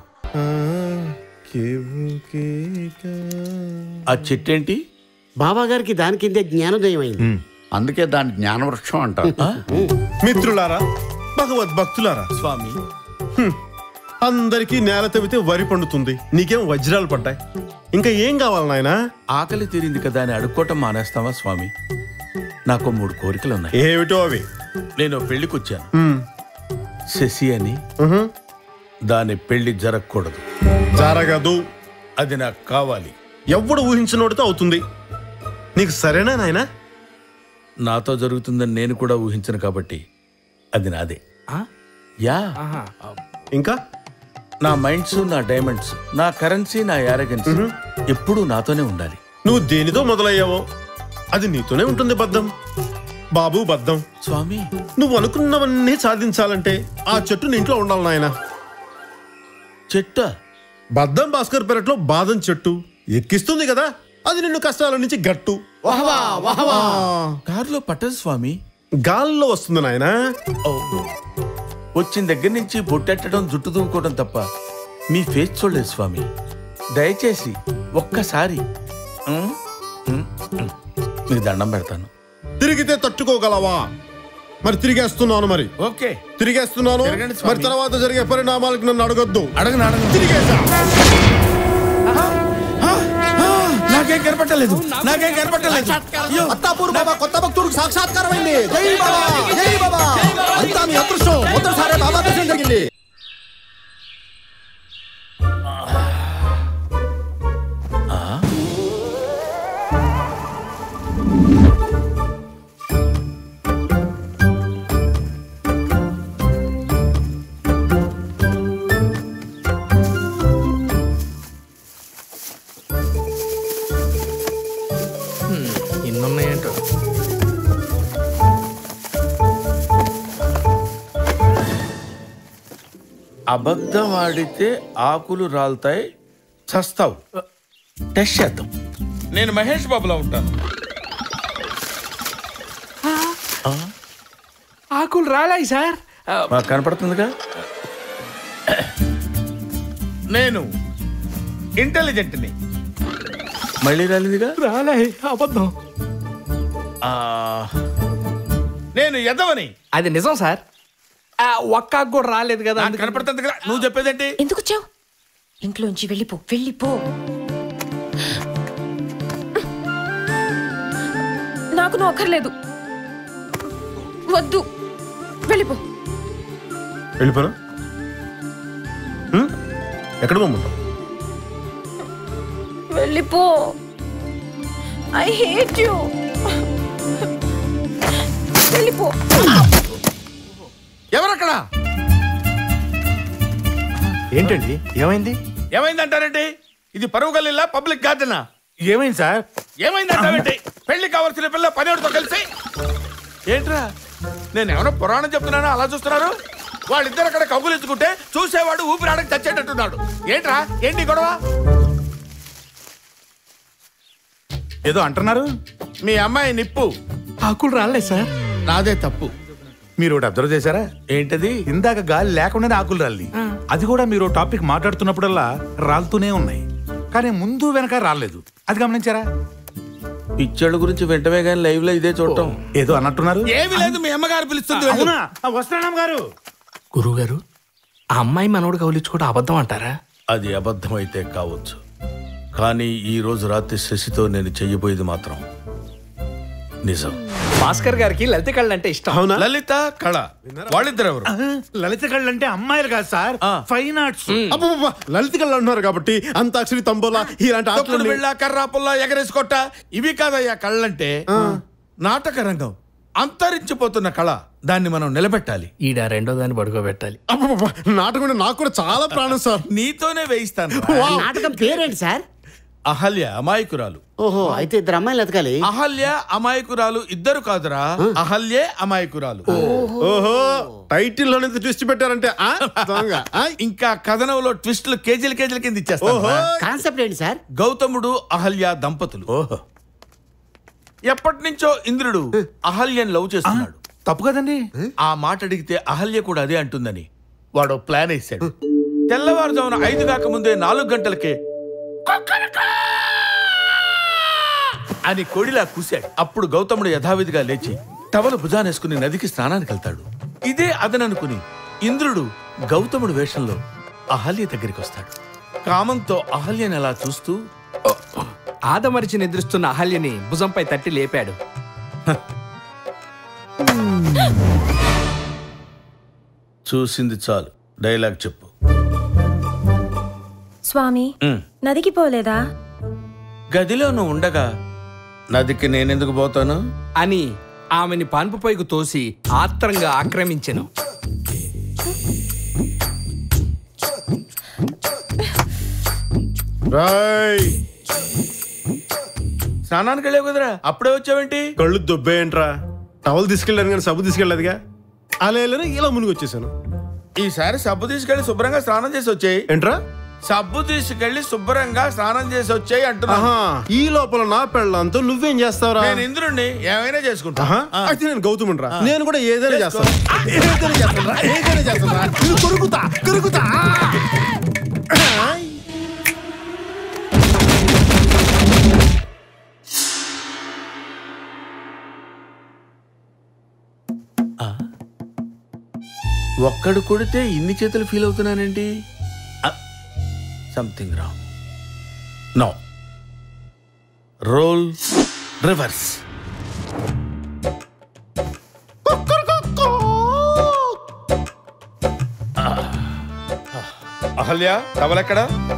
ఆ చెట్టేంటి బాబా గారికి దాని కిందే జ్ఞానోదయం అయింది అందుకే దాన్ని జ్ఞానవృక్షం అంటారు మిత్రులారా భగవద్ భక్తులారా స్వామి అందరికీ నేల తవ్వితే వరి పండుతుంది నీకేం వజ్రాలు పడ్డాయి ఇంకా ఏం కావాలి నాయనా ఆకలి తీరింది కదా అని అడుక్కోవటం మానేస్తావా స్వామి నాకు మూడు కోరికలు ఉన్నాయి ఏమిటో అవి నేను పెళ్లికి వచ్చాను హ్మ్. శశి అని దాని పెళ్లి జరగకూడదు జరగదు అది నాకు కావాలి ఎవడు ఊహించినోడితో అవుతుంది నీకు సరేనా నాయనా నాతో జరుగుతుందని నేను కూడా ఊహించను కాబట్టి అది నాదే యా ఇంకా నా మైండ్స్ నా డైమండ్స్ నా కరెన్సీ నా యారగెన్స్ ఎప్పుడూ నాతోనే ఉండాలి నువ్వు దేనితో మొదలయ్యావో అది నీతోనే ఉంటుంది బద్దం బాబు బద్దం స్వామి నువ్వు అనుకున్నవన్నీ సాధించాలంటే ఆ చెట్టు నీ ఇంట్లో ఉండాలి నాయన చెట్ట బద్దం భాస్కర్ పెరట్లో బాదం చెట్టు ఎక్కిస్తుంది కదా అది నిన్ను కష్టాల నుంచి గట్టు వాహవా వాహవా కారులో పట్టదు స్వామి గాల్లో వస్తుంది నాయనా వచ్చిన దగ్గర నుంచి బొట్టెట్టడం జుట్టు దూకోవడం తప్ప మీ ఫేస్ చూడలేదు స్వామి దయచేసి ఒక్కసారి ఉమ్, ఉమ్, ఉమ్. మీకు దండం పెడతాను తిరిగితే తట్టుకోగలవా మరి తిరిగేస్తున్నాను మరి ఓకే తిరిగేస్తున్నాను తిరగండి స్వామి. మరి తర్వాత జరిగే పరిణామాలకు నన్ను అడగొద్దు అడగను అడగను తిరిగేసా నాకేం కనపట్టలేదు నాకేం కనపట్టలేదు అత్తాపూర్ బాబా కొత్త భక్తుడికి సాక్షాత్కారం అయింది జై బాబా జై బాబా అంతా మీ అదృష్టం మొదటిసారి బాబా దర్శనం జరిగింది ఇన్నున్నాయంటో అబద్ధం ఆడితే ఆకులు రాలుతాయి చస్తావు టెస్ట్ చేద్దాం నేను మహేష్ బాబులా ఉంటాను ఆకులు రాలాయి సార్ మాకు కనపడుతుందిగా నేను ఇంటెలిజెంట్ని మళ్ళీ రాలేదుగా రాలే అబద్ధం ఆ, నేను ఎదవని అది నిజం సార్ ఆ, ఒక్క ఆకు కూడా రాలేదు కదా నాకు కనపడుతుంది కదా నువ్వు చెప్పేదేంటి ఎందుకు వచ్చావు ఇంట్లోంచి వెళ్ళిపో వెళ్ళిపో నాకు నువ్వు అక్కర్లేదు వద్దు వెళ్ళిపో వెళ్ళిపోనా ఎక్కడ పోమంటావు వెళ్ళిపో ఐ హేట్ యు వెళ్ళిపో ఎవరక్కడ ఏంటండి ఏమైంది ఏమైందంటారండి ఇది పరువు గల్లీలా పబ్లిక్ గార్డెనా ఏమైంది సార్ ఏమైందంటారండి పెళ్లి కావాల్సిన పిల్ల పనివాడితో కలిసి ఏంట్రా నేను ఎవరో పురాణం చెప్తున్నానో అలా చూస్తున్నారు వాళ్ళిద్దరు అక్కడ కబులించుకుంటే చూసేవాడు ఊపిరాడకి చచ్చేటట్టున్నాడు ఏంట్రా ఏంటి గొడవ ఏదో అంటున్నారు మీ అమ్మాయి నిప్పు ఆకులు రాలేదు సార్ నాదే తప్పు మీరు ఒకటి అబ్జర్వ్ చేశారా ఏంటది ఇందాక గాలి లేకుండానే ఆకులు రాలి అది కూడా మీరు టాపిక్ మాట్లాడుతున్నప్పుడల్లా రాలుతూనే ఉన్నాయి కానీ ముందు వెనక రాలేదు అది గమనించారా పిచ్చోళ్ళ గురించి వెంటనే కానీ లైవ్ లో ఇదే చూడటం ఏదో అన్నట్టున్నారు ఏమి లేదు మీ అమ్మగారు పిలుస్తుంది వెళ్ళు. అవునా వస్తున్నాం గారు గురువు గారు ఆ అమ్మాయి మనోడు కౌలించుకోవడం అబద్ధం అంటారా అది అబద్ధమైతే కావచ్చు కానీ ఈ రోజు రాత్రి శశితో నేను చెయ్యబోయేది మాత్రం నిజం భాస్కర్ గారికి లలిత కళ్ళు అంటే ఇష్టం లలిత కళ వాళ్ళిద్దరు ఎవరు లలిత కళ్ళు అంటే అమ్మాయిలు కాదు సార్ ఫైన్ ఆర్ట్స్ అబ్బబ్బబ్బ, లలిత కళ్ళు అంటున్నారు కాబట్టి అంతాక్షరి తంబోలా ఇలాంటి తొక్కుడు ఆటలు బిళ్ళ కర్రా పుల్ల ఎగరేసుకోట ఇవి కాదయ్యా కళ్ళంటే నాటక రంగం అంతరించిపోతున్న కళ దాన్ని మనం నిలబెట్టాలి ఈడ రెండో దాన్ని పడుకోబెట్టాలి అబ్బబ్బబ్బ, నాటకం అంటే నాకు కూడా చాలా ప్రాణం సార్ నీతోనే వేయిస్తాను నాటకం పేరేంటి సార్ అహల్య అమాయకురాలు ఓహో అయితే ఇద్దరు అమ్మాయిలు ఎతకాలి అహల్య అమాయకురాలు ఇద్దరు కాదురా అహల్యే అమాయకురాలు ఓహో టైటిల్ లోనే ట్విస్ట్ పెట్టారంటే ఆ, దొంగ. ఆ, ఇంకా కథనంలో ట్విస్టులు కేజీల కేజీల కింద ఇచ్చేస్తాను ఓహో. కాన్సెప్ట్ ఏంటి సార్ గౌతముడు అహల్య దంపతులు ఓహో ఎప్పటి నుంచో ఇంద్రుడు అహల్యని లవ్ చేస్తున్నాడు తప్పు కదండి ఆ మాట అడిగితే అహల్య కూడా అదే అంటుందని వాడు ప్లాన్ వేశాడు తెల్లవారుజామున ఐదు కాక ముందే నాలుగు గంటలకే అని కొడిలా కూశాడు అప్పుడు గౌతముడు యథావిధిగా లేచి టవలు భుజానేసుకుని నదికి స్నానానికి వెళ్తాడు ఇదే అదననుకుని ఇంద్రుడు గౌతముడు వేషంలో అహల్య దగ్గరికి వస్తాడు కామంతో అహల్యని అలా చూస్తూ ఆదమరిచి నిద్రిస్తున్న అహల్యని భుజంపై తట్టి లేపాడు చూసింది చాలు డైలాగ్ చెప్పు స్వామి ఉమ్. నదికి పోలేదా గదిలో నువ్వు ఉండగా నదికి నేనెందుకు పోతాను అని ఆమెని పాన్పుపైకి తోసి ఆత్రంగా ఆక్రమించెను రాయ్ స్నానానికి వెళ్ళావు కదరా అప్పుడే వచ్చావేంటి కళ్ళు దొబ్బేయంట్రా టవల్ తీసుకెళ్ళాను కానీ సబ్బు తీసుకెళ్ళలేదుగా అలా వెళ్ళని ఇలా మునిగి వచ్చేసాను ఈసారి సబ్బు తీసుకెళ్లి శుభ్రంగా స్నానం చేసి వచ్చాయి ఏంట్రా సబ్బు తీసుకెళ్లి శుభ్రంగా స్నానం చేసి వచ్చాయి అంటున్నా ఆహా ఈ లోపల నా పెళ్ళంతో నువ్వేం చేస్తావురా నేను ఇంద్రుణ్ణి ఏమైనా చేసుకుంటా ఆహా, అయితే నేను గౌతమ్ రా నేను కూడా ఏదైనా చేస్తాను ఏదైనా చేస్తాను రా, ఏదైనా చేస్తాను రా. నిన్ను కొరుకుతా కొరుకుతా ఒక్కడు కొడితే ఇన్ని చేతులు ఫీల్ అవుతున్నానండి something wrong no role reverse Ahalya టవలెక్కడ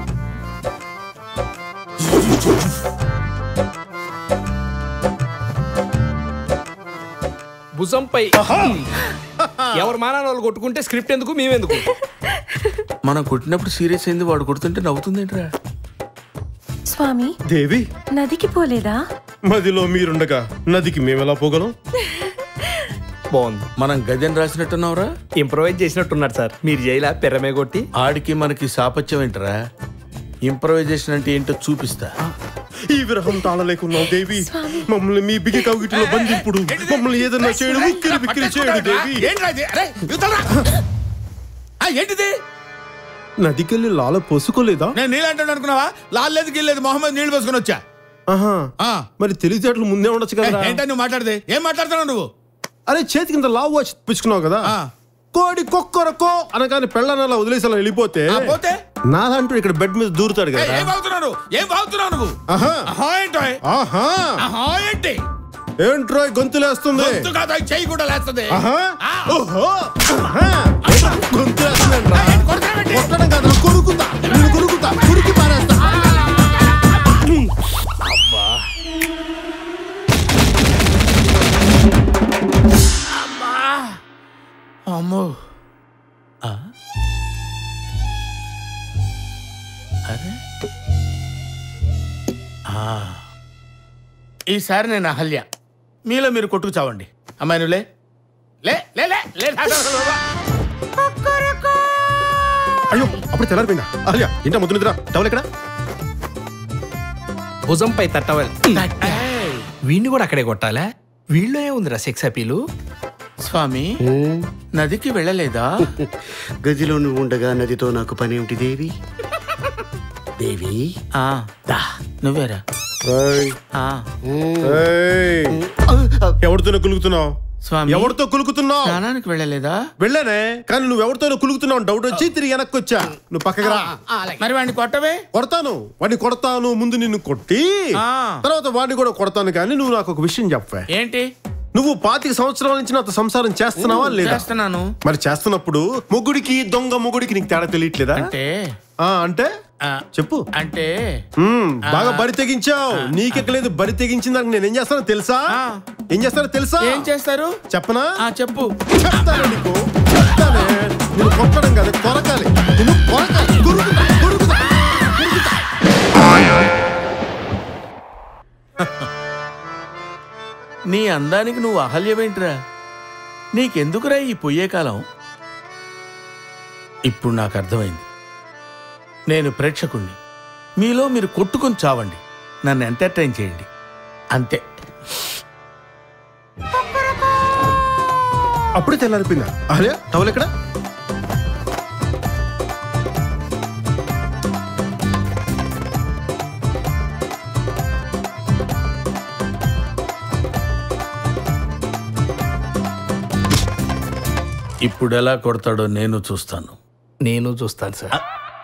భుజంపై ఎవరు మానాలు వాళ్ళు కొట్టుకుంటే స్క్రిప్ట్ ఎందుకు మేమెందుకు మనం కొట్టినప్పుడు సీరియస్ అయింది వాడు కొడుతుంటే నవ్వుతుందేంట్రా స్వామి దేవి నదికి పోలేదా మదిలో మీరుండగా నదికి మేమెలా పోగలం బాగుంది మనం గదిని రాసినట్టున్నావురా ఇంప్రవైజ్ చేసినట్టున్నారు సార్ మీరు జైలా పెరమే కొట్టి ఆడికి మనకి సాపత్యం ఏంట్రా ఇంప్రవైజేషన్ అంటే ఏంటో చూపిస్తా ఈ విరహం తాళలేకున్నావు దేవి మమ్మల్ని మీ బిగి కవిటిలో బంధింపుడు మమ్మల్ని ఏదన్నా చేయడు ఉక్కిరి బిక్కిరి చేయడు దేవి ఏంటిది నదికెళ్ళి లాల పోసుకోలేదా నేను నీళ్ళంటాడు అనుకున్నావా లాలేదు గిల్లేదు మొహమ్మద్ నీళ్ళు పోసుకొని వచ్చా ఆహా మరి తెలివితేటలు ముందే ఉండొచ్చు కదా ఏంటో నువ్వు మాట్లాడితే ఏం మాట్లాడుతున్నావు నువ్వు అరే చేతి కింద లావు వాచ్ పుచ్చుకున్నావు కదా కోడి కొక్కరకో అనగానే పెళ్ళని అలా వదిలేసి అలా వెళ్ళిపోతే పోతే నాలంటూ ఇక్కడ బెడ్ మీద దూరుతాడు ఏయ్, కదా ఏం బాగుతున్నావు నువ్వు ఏం బాగుతున్నావు నువ్వు ఆహా ఆహా ఏంటో ఆహా ఆహా ఏంటి ఏంట్రో గొంతులేస్తుంది గొంతు కాదు ఈ చెయ్యి కూడా లేస్తుంది ఆహా ఓహో ఆహా. గొంతులేస్తుందంట్రా కొట్టడం కాదు కొరుకుతా నేను కొరుకుతా కురికి పారేస్తా అమ్మో ఆ? అరే ఆ. ఈసారి నేను అహల్య మీలో మీరు కొట్టుకు చావండి అమ్మాయి నువ్వు లే లే లే లే లే లే, లే, లే, లే. అయ్యో అప్పుడు తెల్లారిపోయిందా అలియా ఏంటో ముద్దు నిద్ర టవల్ ఎక్కడ భుజంపై తట్టవల్ వీణ్ణి కూడా అక్కడే కొట్టాలా వీళ్ళు ఏముందిరా సెక్స్ అపీలు స్వామి నదికి వెళ్ళలేదా గదిలో నువ్వు ఉండగా నదితో నాకు పని ఏమిటి దేవి దేవి ఆ, దా, నువ్వేరా ఆ. ఎవరితోనో కులుకుతున్నావు స్వామి ఎవరితో కులుకుతున్నావు స్నానానికి వెళ్ళలేదా వెళ్ళానే కానీ నువ్వు ఎవరితోనో కులుకుతున్నావు డౌట్ వచ్చి తిరిగి వెనక్కి వచ్చా నువ్వు పక్కకి రా మరి వాడిని కొట్టవే కొడతాను వాడిని కొడతాను ముందు నిన్ను కొట్టి ఆ. తర్వాత వాడిని కూడా కొడతాను కానీ నువ్వు నాకు ఒక విషయం చెప్పవే ఏంటి నువ్వు పాతిక సంవత్సరాల నుంచి నాతో సంసారం చేస్తున్నావా లేదా చేస్తున్నాను మరి చేస్తున్నప్పుడు మొగుడికి దొంగ మొగుడికి నీకు తేడా తెలియట్లేదా అంటే ఆ, అంటే చెప్పు అంటే మ్మ్, బాగా బరి తెగించావు నీకెక్కలేదు బరి తెగించిన దానికి నేను ఏం చేస్తానో తెలుసా ఏం చేస్తానో తెలుసా ఏం చేస్తారు చెప్పనా చెప్పు చెప్తాను నీకు చెప్తానే నువ్వు కొట్టడం కాదు కొరకాలి నువ్వు కొరకాలి కొరుకుతా, కొరుకుతా, కొరుకుతా. నీ అందానికి నువ్వు అహల్యమేంట్రా నీకెందుకురా ఈ పొయ్యే కాలం ఇప్పుడు నాకు అర్థమైంది నేను ప్రేక్షకుణ్ణి మీలో మీరు కొట్టుకొని చావండి నన్ను ఎంటర్టైన్ చేయండి అంతే అప్పుడే తెల్లారిపోయిందా అరే టవల్ ఎక్కడ ఇప్పుడు ఎలా కొడతాడో నేను చూస్తాను నేను చూస్తాను సార్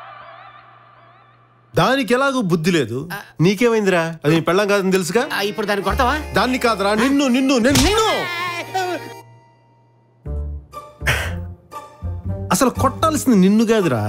దానికి ఎలాగో బుద్ధి లేదు నీకేమైందిరా అది నీ పెళ్ళం కాదని తెలుసుగా ఇప్పుడు దాన్ని కొడతావా దాన్ని కాదురా నిన్ను నిన్ను నేను నిన్ను అసలు కొట్టాల్సింది నిన్ను కాదురా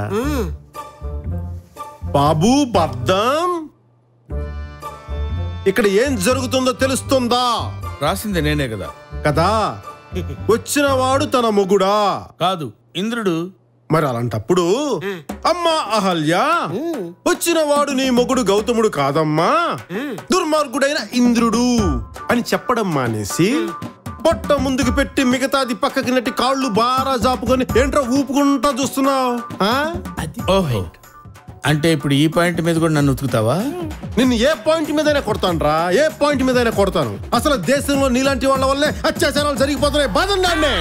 బాబు బద్దం ఇక్కడ ఏం జరుగుతుందో తెలుస్తుందా రాసింది నేనే కదా కదా వచ్చిన వాడు తన మొగుడా కాదు ఇంద్రుడు మరి అలాంటప్పుడు అమ్మా అహల్య వచ్చిన వాడు నీ మొగుడు గౌతముడు కాదమ్మా దుర్మార్గుడైన ఇంద్రుడు అని చెప్పడం మానేసి పొట్ట ముందుకు పెట్టి మిగతాది పక్కకి నెట్టి కాళ్ళు బారా జాపుకొని ఏంట్రా ఊపుకుంటా చూస్తున్నావు ఓహో అంటే ఇప్పుడు ఈ పాయింట్ మీద కూడా నన్ను ఉతుకుతావా నిన్ను ఏ పాయింట్ మీదైనా కొడతాను రా ఏ పాయింట్ మీదైనా కొడతాను అసలు దేశంలో నీలాంటి వాళ్ళ వల్లే అత్యాచారాలు జరిగిపోతున్నాయి బాధన్నాన్నే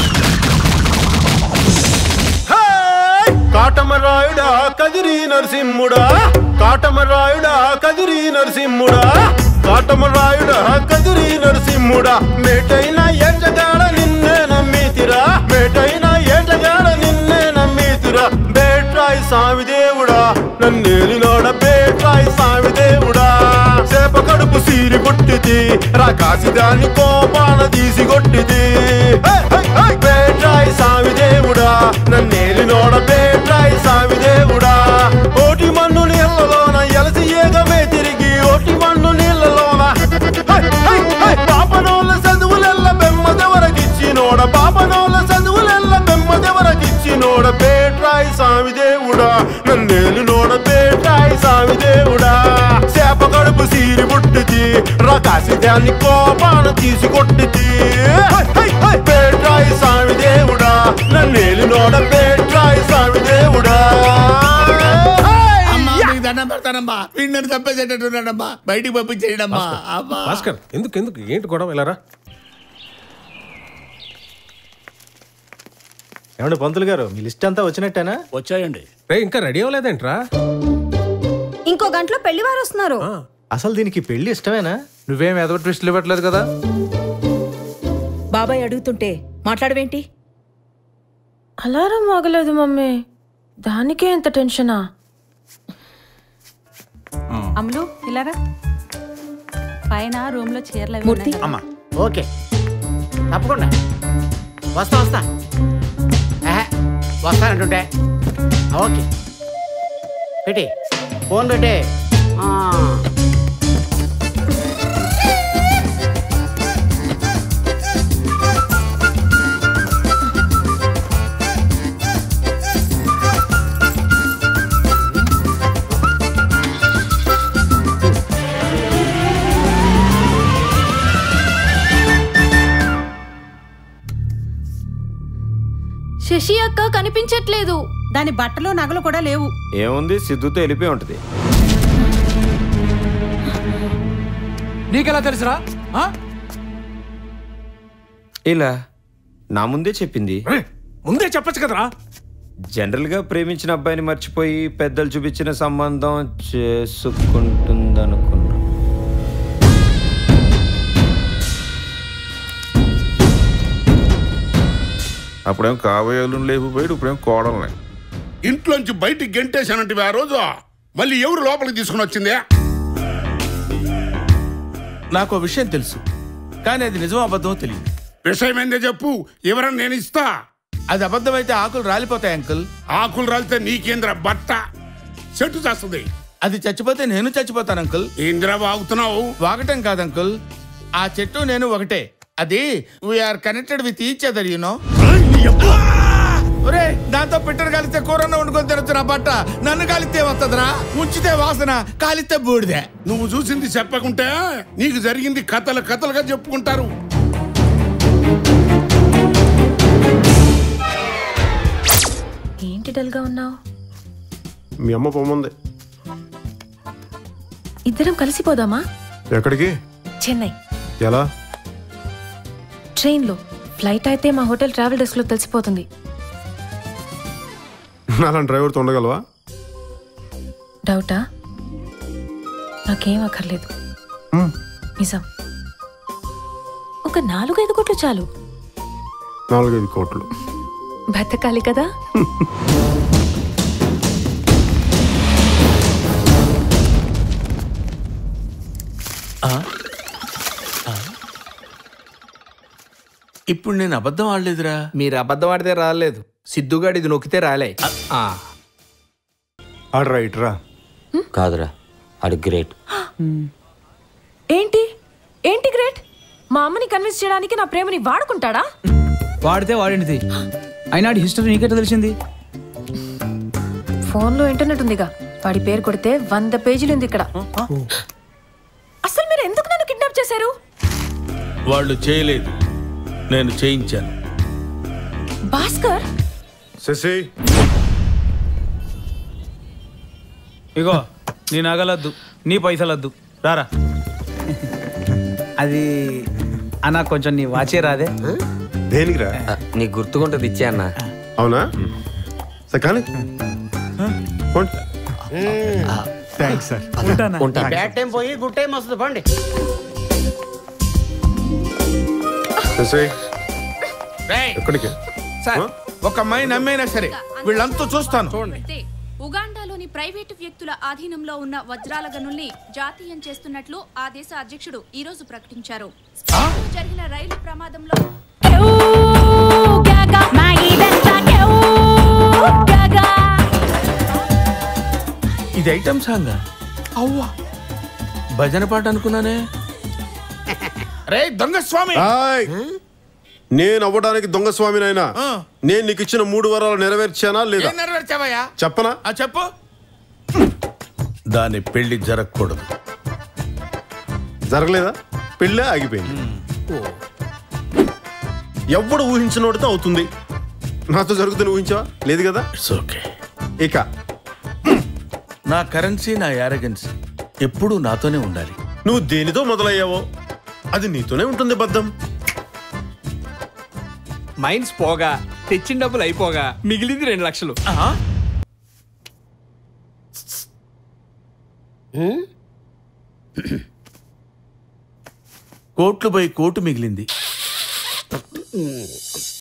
కాటమరాయుడా కదిరి నరసింహుడా కాటమరాయుడా కదిరి నరసింహుడా కాటమరాయుడా కదిరి నరసింహుడా మేటైన ఎంటగాడ నిన్నే నమ్మితిరా మేటైన ఎంటగాడ నిన్నే నమ్మితిరా బేట్రాయి సామి దేవుడా నన్నేలినోడ బేట్రాయి సామి దేవుడా చేప కడుపు సీరి కొట్టిది రాకాసి దాన్ని కోపాన తీసి కొట్టిది హే, హే, హే! బేట్రాయి సామి దేవుడా నన్నేలినోడ బేట్రాయి సామి దేవుడా ఓటి మన్ను నీళ్ళలోన ఎలసి ఏగమే తిరిగి ఓటి మన్ను నీళ్ళలోన హై, హై, హై! పాపనోళ్ళ చదువులెల్ల బెమ్మదెవరకిచ్చినోడ పాపనోళ్ళ చదువులెల్ల బెమ్మదెవరకిచ్చినోడ బేట్రాయి సామి దేవుడా నన్నేలినోడ బేట్రాయి సామి దేవుడా చేప కడుపు సీరి పుట్టిది రకాసి దాన్ని కోపాన తీసి కొట్టిది హై, హై, హై! బేట్రాయి సామి దేవుడా నన్నేలినోడ బేట్రాయి సామి దేవుడా అమ్మా మీకు దండం పెడతానమ్మా వీడు నన్ను చంపేసేటట్టున్నాడమ్మా బయటికి పంపించేయడమ్మా అమ్మా భాస్కర్ ఎందుకు ఎందుకు ఏంటి గొడవ ఇలా రా ఏమండి పంతులు గారు మీ లిస్ట్ అంతా వచ్చినట్టేనా వచ్చాయండి రే ఇంకా రెడీ అవ్వలేదేంట్రా ఇంకో గంటలో పెళ్లి వారు వస్తున్నారు అసలు దీనికి పెళ్లి ఇష్టమేనా నువ్వేం ఎదవ ట్విస్ట్లు ఇవ్వట్లేదు కదా బాబాయ్ అడుగుతుంటే మాట్లాడవేంటి అలారం మోగలేదు మమ్మీ దానికే ఎంత టెన్షనా అమ్ములు ఇలారా పైన రూమ్ లో చీరలు అవి మూర్తి. ఉన్నాయి. అమ్మా ఓకే తప్పకుండా వస్తా వస్తా ఆహా, వస్తానంటుంటే ఓకే పెట్టి ఫోన్ పెట్టే ఆ. శశి అక్క కనిపించట్లేదు దాని బట్టలు నగలు కూడా లేవు ఏముంది సిద్ధుతో వెళ్ళిపోయి ఉంటుంది నీకెలా తెలుసురా ఆ? ఇలా నా ముందే చెప్పింది ముందే చెప్పొచ్చు కదరా జనరల్ గా ప్రేమించిన అబ్బాయిని మర్చిపోయి పెద్దలు చూపించిన సంబంధం చేసుకుంటుందనుకున్నా అప్పుడేం కాబోయే లేకపోయాడు ఇప్పుడేం కోడల్ని ఇంట్లోంచి బయటికి గెంటేశానంటే ఆ రోజు మళ్ళీ ఎవరు లోపలికి తీసుకుని వచ్చిందే నాకు ఓ విషయం తెలుసు కానీ అది నిజం అబద్ధమో తెలియదు విషయం ఏందో చెప్పు ఎవరన్నా నేను ఇస్తా అది అబద్ధమైతే ఆకులు రాలిపోతాయి అంకుల్ ఆకులు రాలితే నీకేంద్ర బట్ట చెట్టు చేస్తుంది అది చచ్చిపోతే నేను చచ్చిపోతాను అంకుల్ ఏంద్రా వాగుతున్నావు వాగటం కాదు అంకుల్ ఆ చెట్టు నేను ఒకటే అది we're connected with each other you know ఒరే దాంతో పిట్టరు కలిస్తే కూరన్న వండుకొని తినొచ్చు నా బట్ట నన్ను కాలిస్తే వస్తుందిరా ఉంచితే వాసన కాలిస్తే బూడిదే నువ్వు చూసింది చెప్పకుంటే నీకు జరిగింది కథలు కథలుగా చెప్పుకుంటారు ఏంటి డల్గా ఉన్నావు మీ అమ్మ పొమ్మంది ఇద్దరం కలిసిపోదామా ఎక్కడికి చెన్నై ఎలా ట్రైన్లో ఫ్లైట్ అయితే మా హోటల్ ట్రావెల్ డెస్క్లో తెలిసిపోతుంది అలాంటి డ్రైవర్తో ఉండగలవా డౌటా నాకేం అక్కర్లేదు నిజం ఒక నాలుగైదు కోట్లు చాలు నాలుగైదు కోట్లు బతకాలి కదా ఇప్పుడు నేను అబద్ధం ఆడలేదురా మీరు అబద్ధం ఆడితే రాలేదు సిద్ధుగాడు ఇది నొక్కితే రాలే ఆ. ఆడు రైట్ రా కాదురా ఆడు గ్రేట్ ఏంటి ఏంటి గ్రేట్ మా అమ్మని కన్విన్స్ చేయడానికి నా ప్రేమని వాడుకుంటాడా వాడితే వాడింటిది అయినా హిస్టరీ నీకెట్లా తెలిసింది ఫోన్లో ఇంటర్నెట్ ఉందిగా వాడి పేరు కొడితే వంద పేజీలు ఉంది ఇక్కడ అసలు మీరు ఎందుకు నన్ను కిడ్నాప్ చేశారు వాళ్ళు చేయలేదు నేను చేయించాను భాస్కర్ శశి ఇగో నీ నగలద్దు నీ పైసలద్దు రారా అది అన్న కొంచెం నీ వాచే రాదే దేనికిరా నీకు గుర్తుకుంటుంది ఇచ్చే అన్న అవునా సరే కానీ పోండి. థ్యాంక్స్ సార్ ఉంటానా? బ్యాడ్ టైం పోయి గుడ్ టైం వస్తుంది పండి శశి రేయ్, ఎక్కడికి సార్ ఒక అమ్మాయి నమ్మైనా సరే వీళ్ళంతా చూస్తాను ఉగాండాలోని ప్రైవేటు వ్యక్తుల ఆధీనంలో ఉన్న వజ్రాల గనుల్ని జాతీయం చేస్తున్నట్లు ఆ దేశ అధ్యక్షుడు ఈ రోజు ప్రకటించారు స్పెయిన్లో జరిగిన రైలు ప్రమాదంలో ఇది ఐటమ్ సాంగ్ అవ్వా భజన పాట అనుకున్నానే రే దొంగ స్వామి ఆయ్. నేను అవ్వడానికి దొంగ స్వామినైనా నేను నీకు ఇచ్చిన మూడు వరాలు నెరవేర్చానా లేదా ఏం నెరవేర్చావయ్యా చెప్పనా ఆ చెప్పు దాని పెళ్లి జరగకూడదు జరగలేదా పెళ్ళే ఆగిపోయింది ఎవడు ఊహించినోడితే అవుతుంది నాతో జరుగుతుంది ఊహించావా లేదు కదా ఇట్స్ ఓకే ఇక నా కరెన్సీ నా యారగెన్సీ ఎప్పుడూ నాతోనే ఉండాలి నువ్వు దేనితో మొదలయ్యావో అది నీతోనే ఉంటుంది బద్దం మైన్స్ పోగా తెచ్చిన డబ్బులు అయిపోగా మిగిలింది రెండు లక్షలు కోట్లు పోయి కోటు మిగిలింది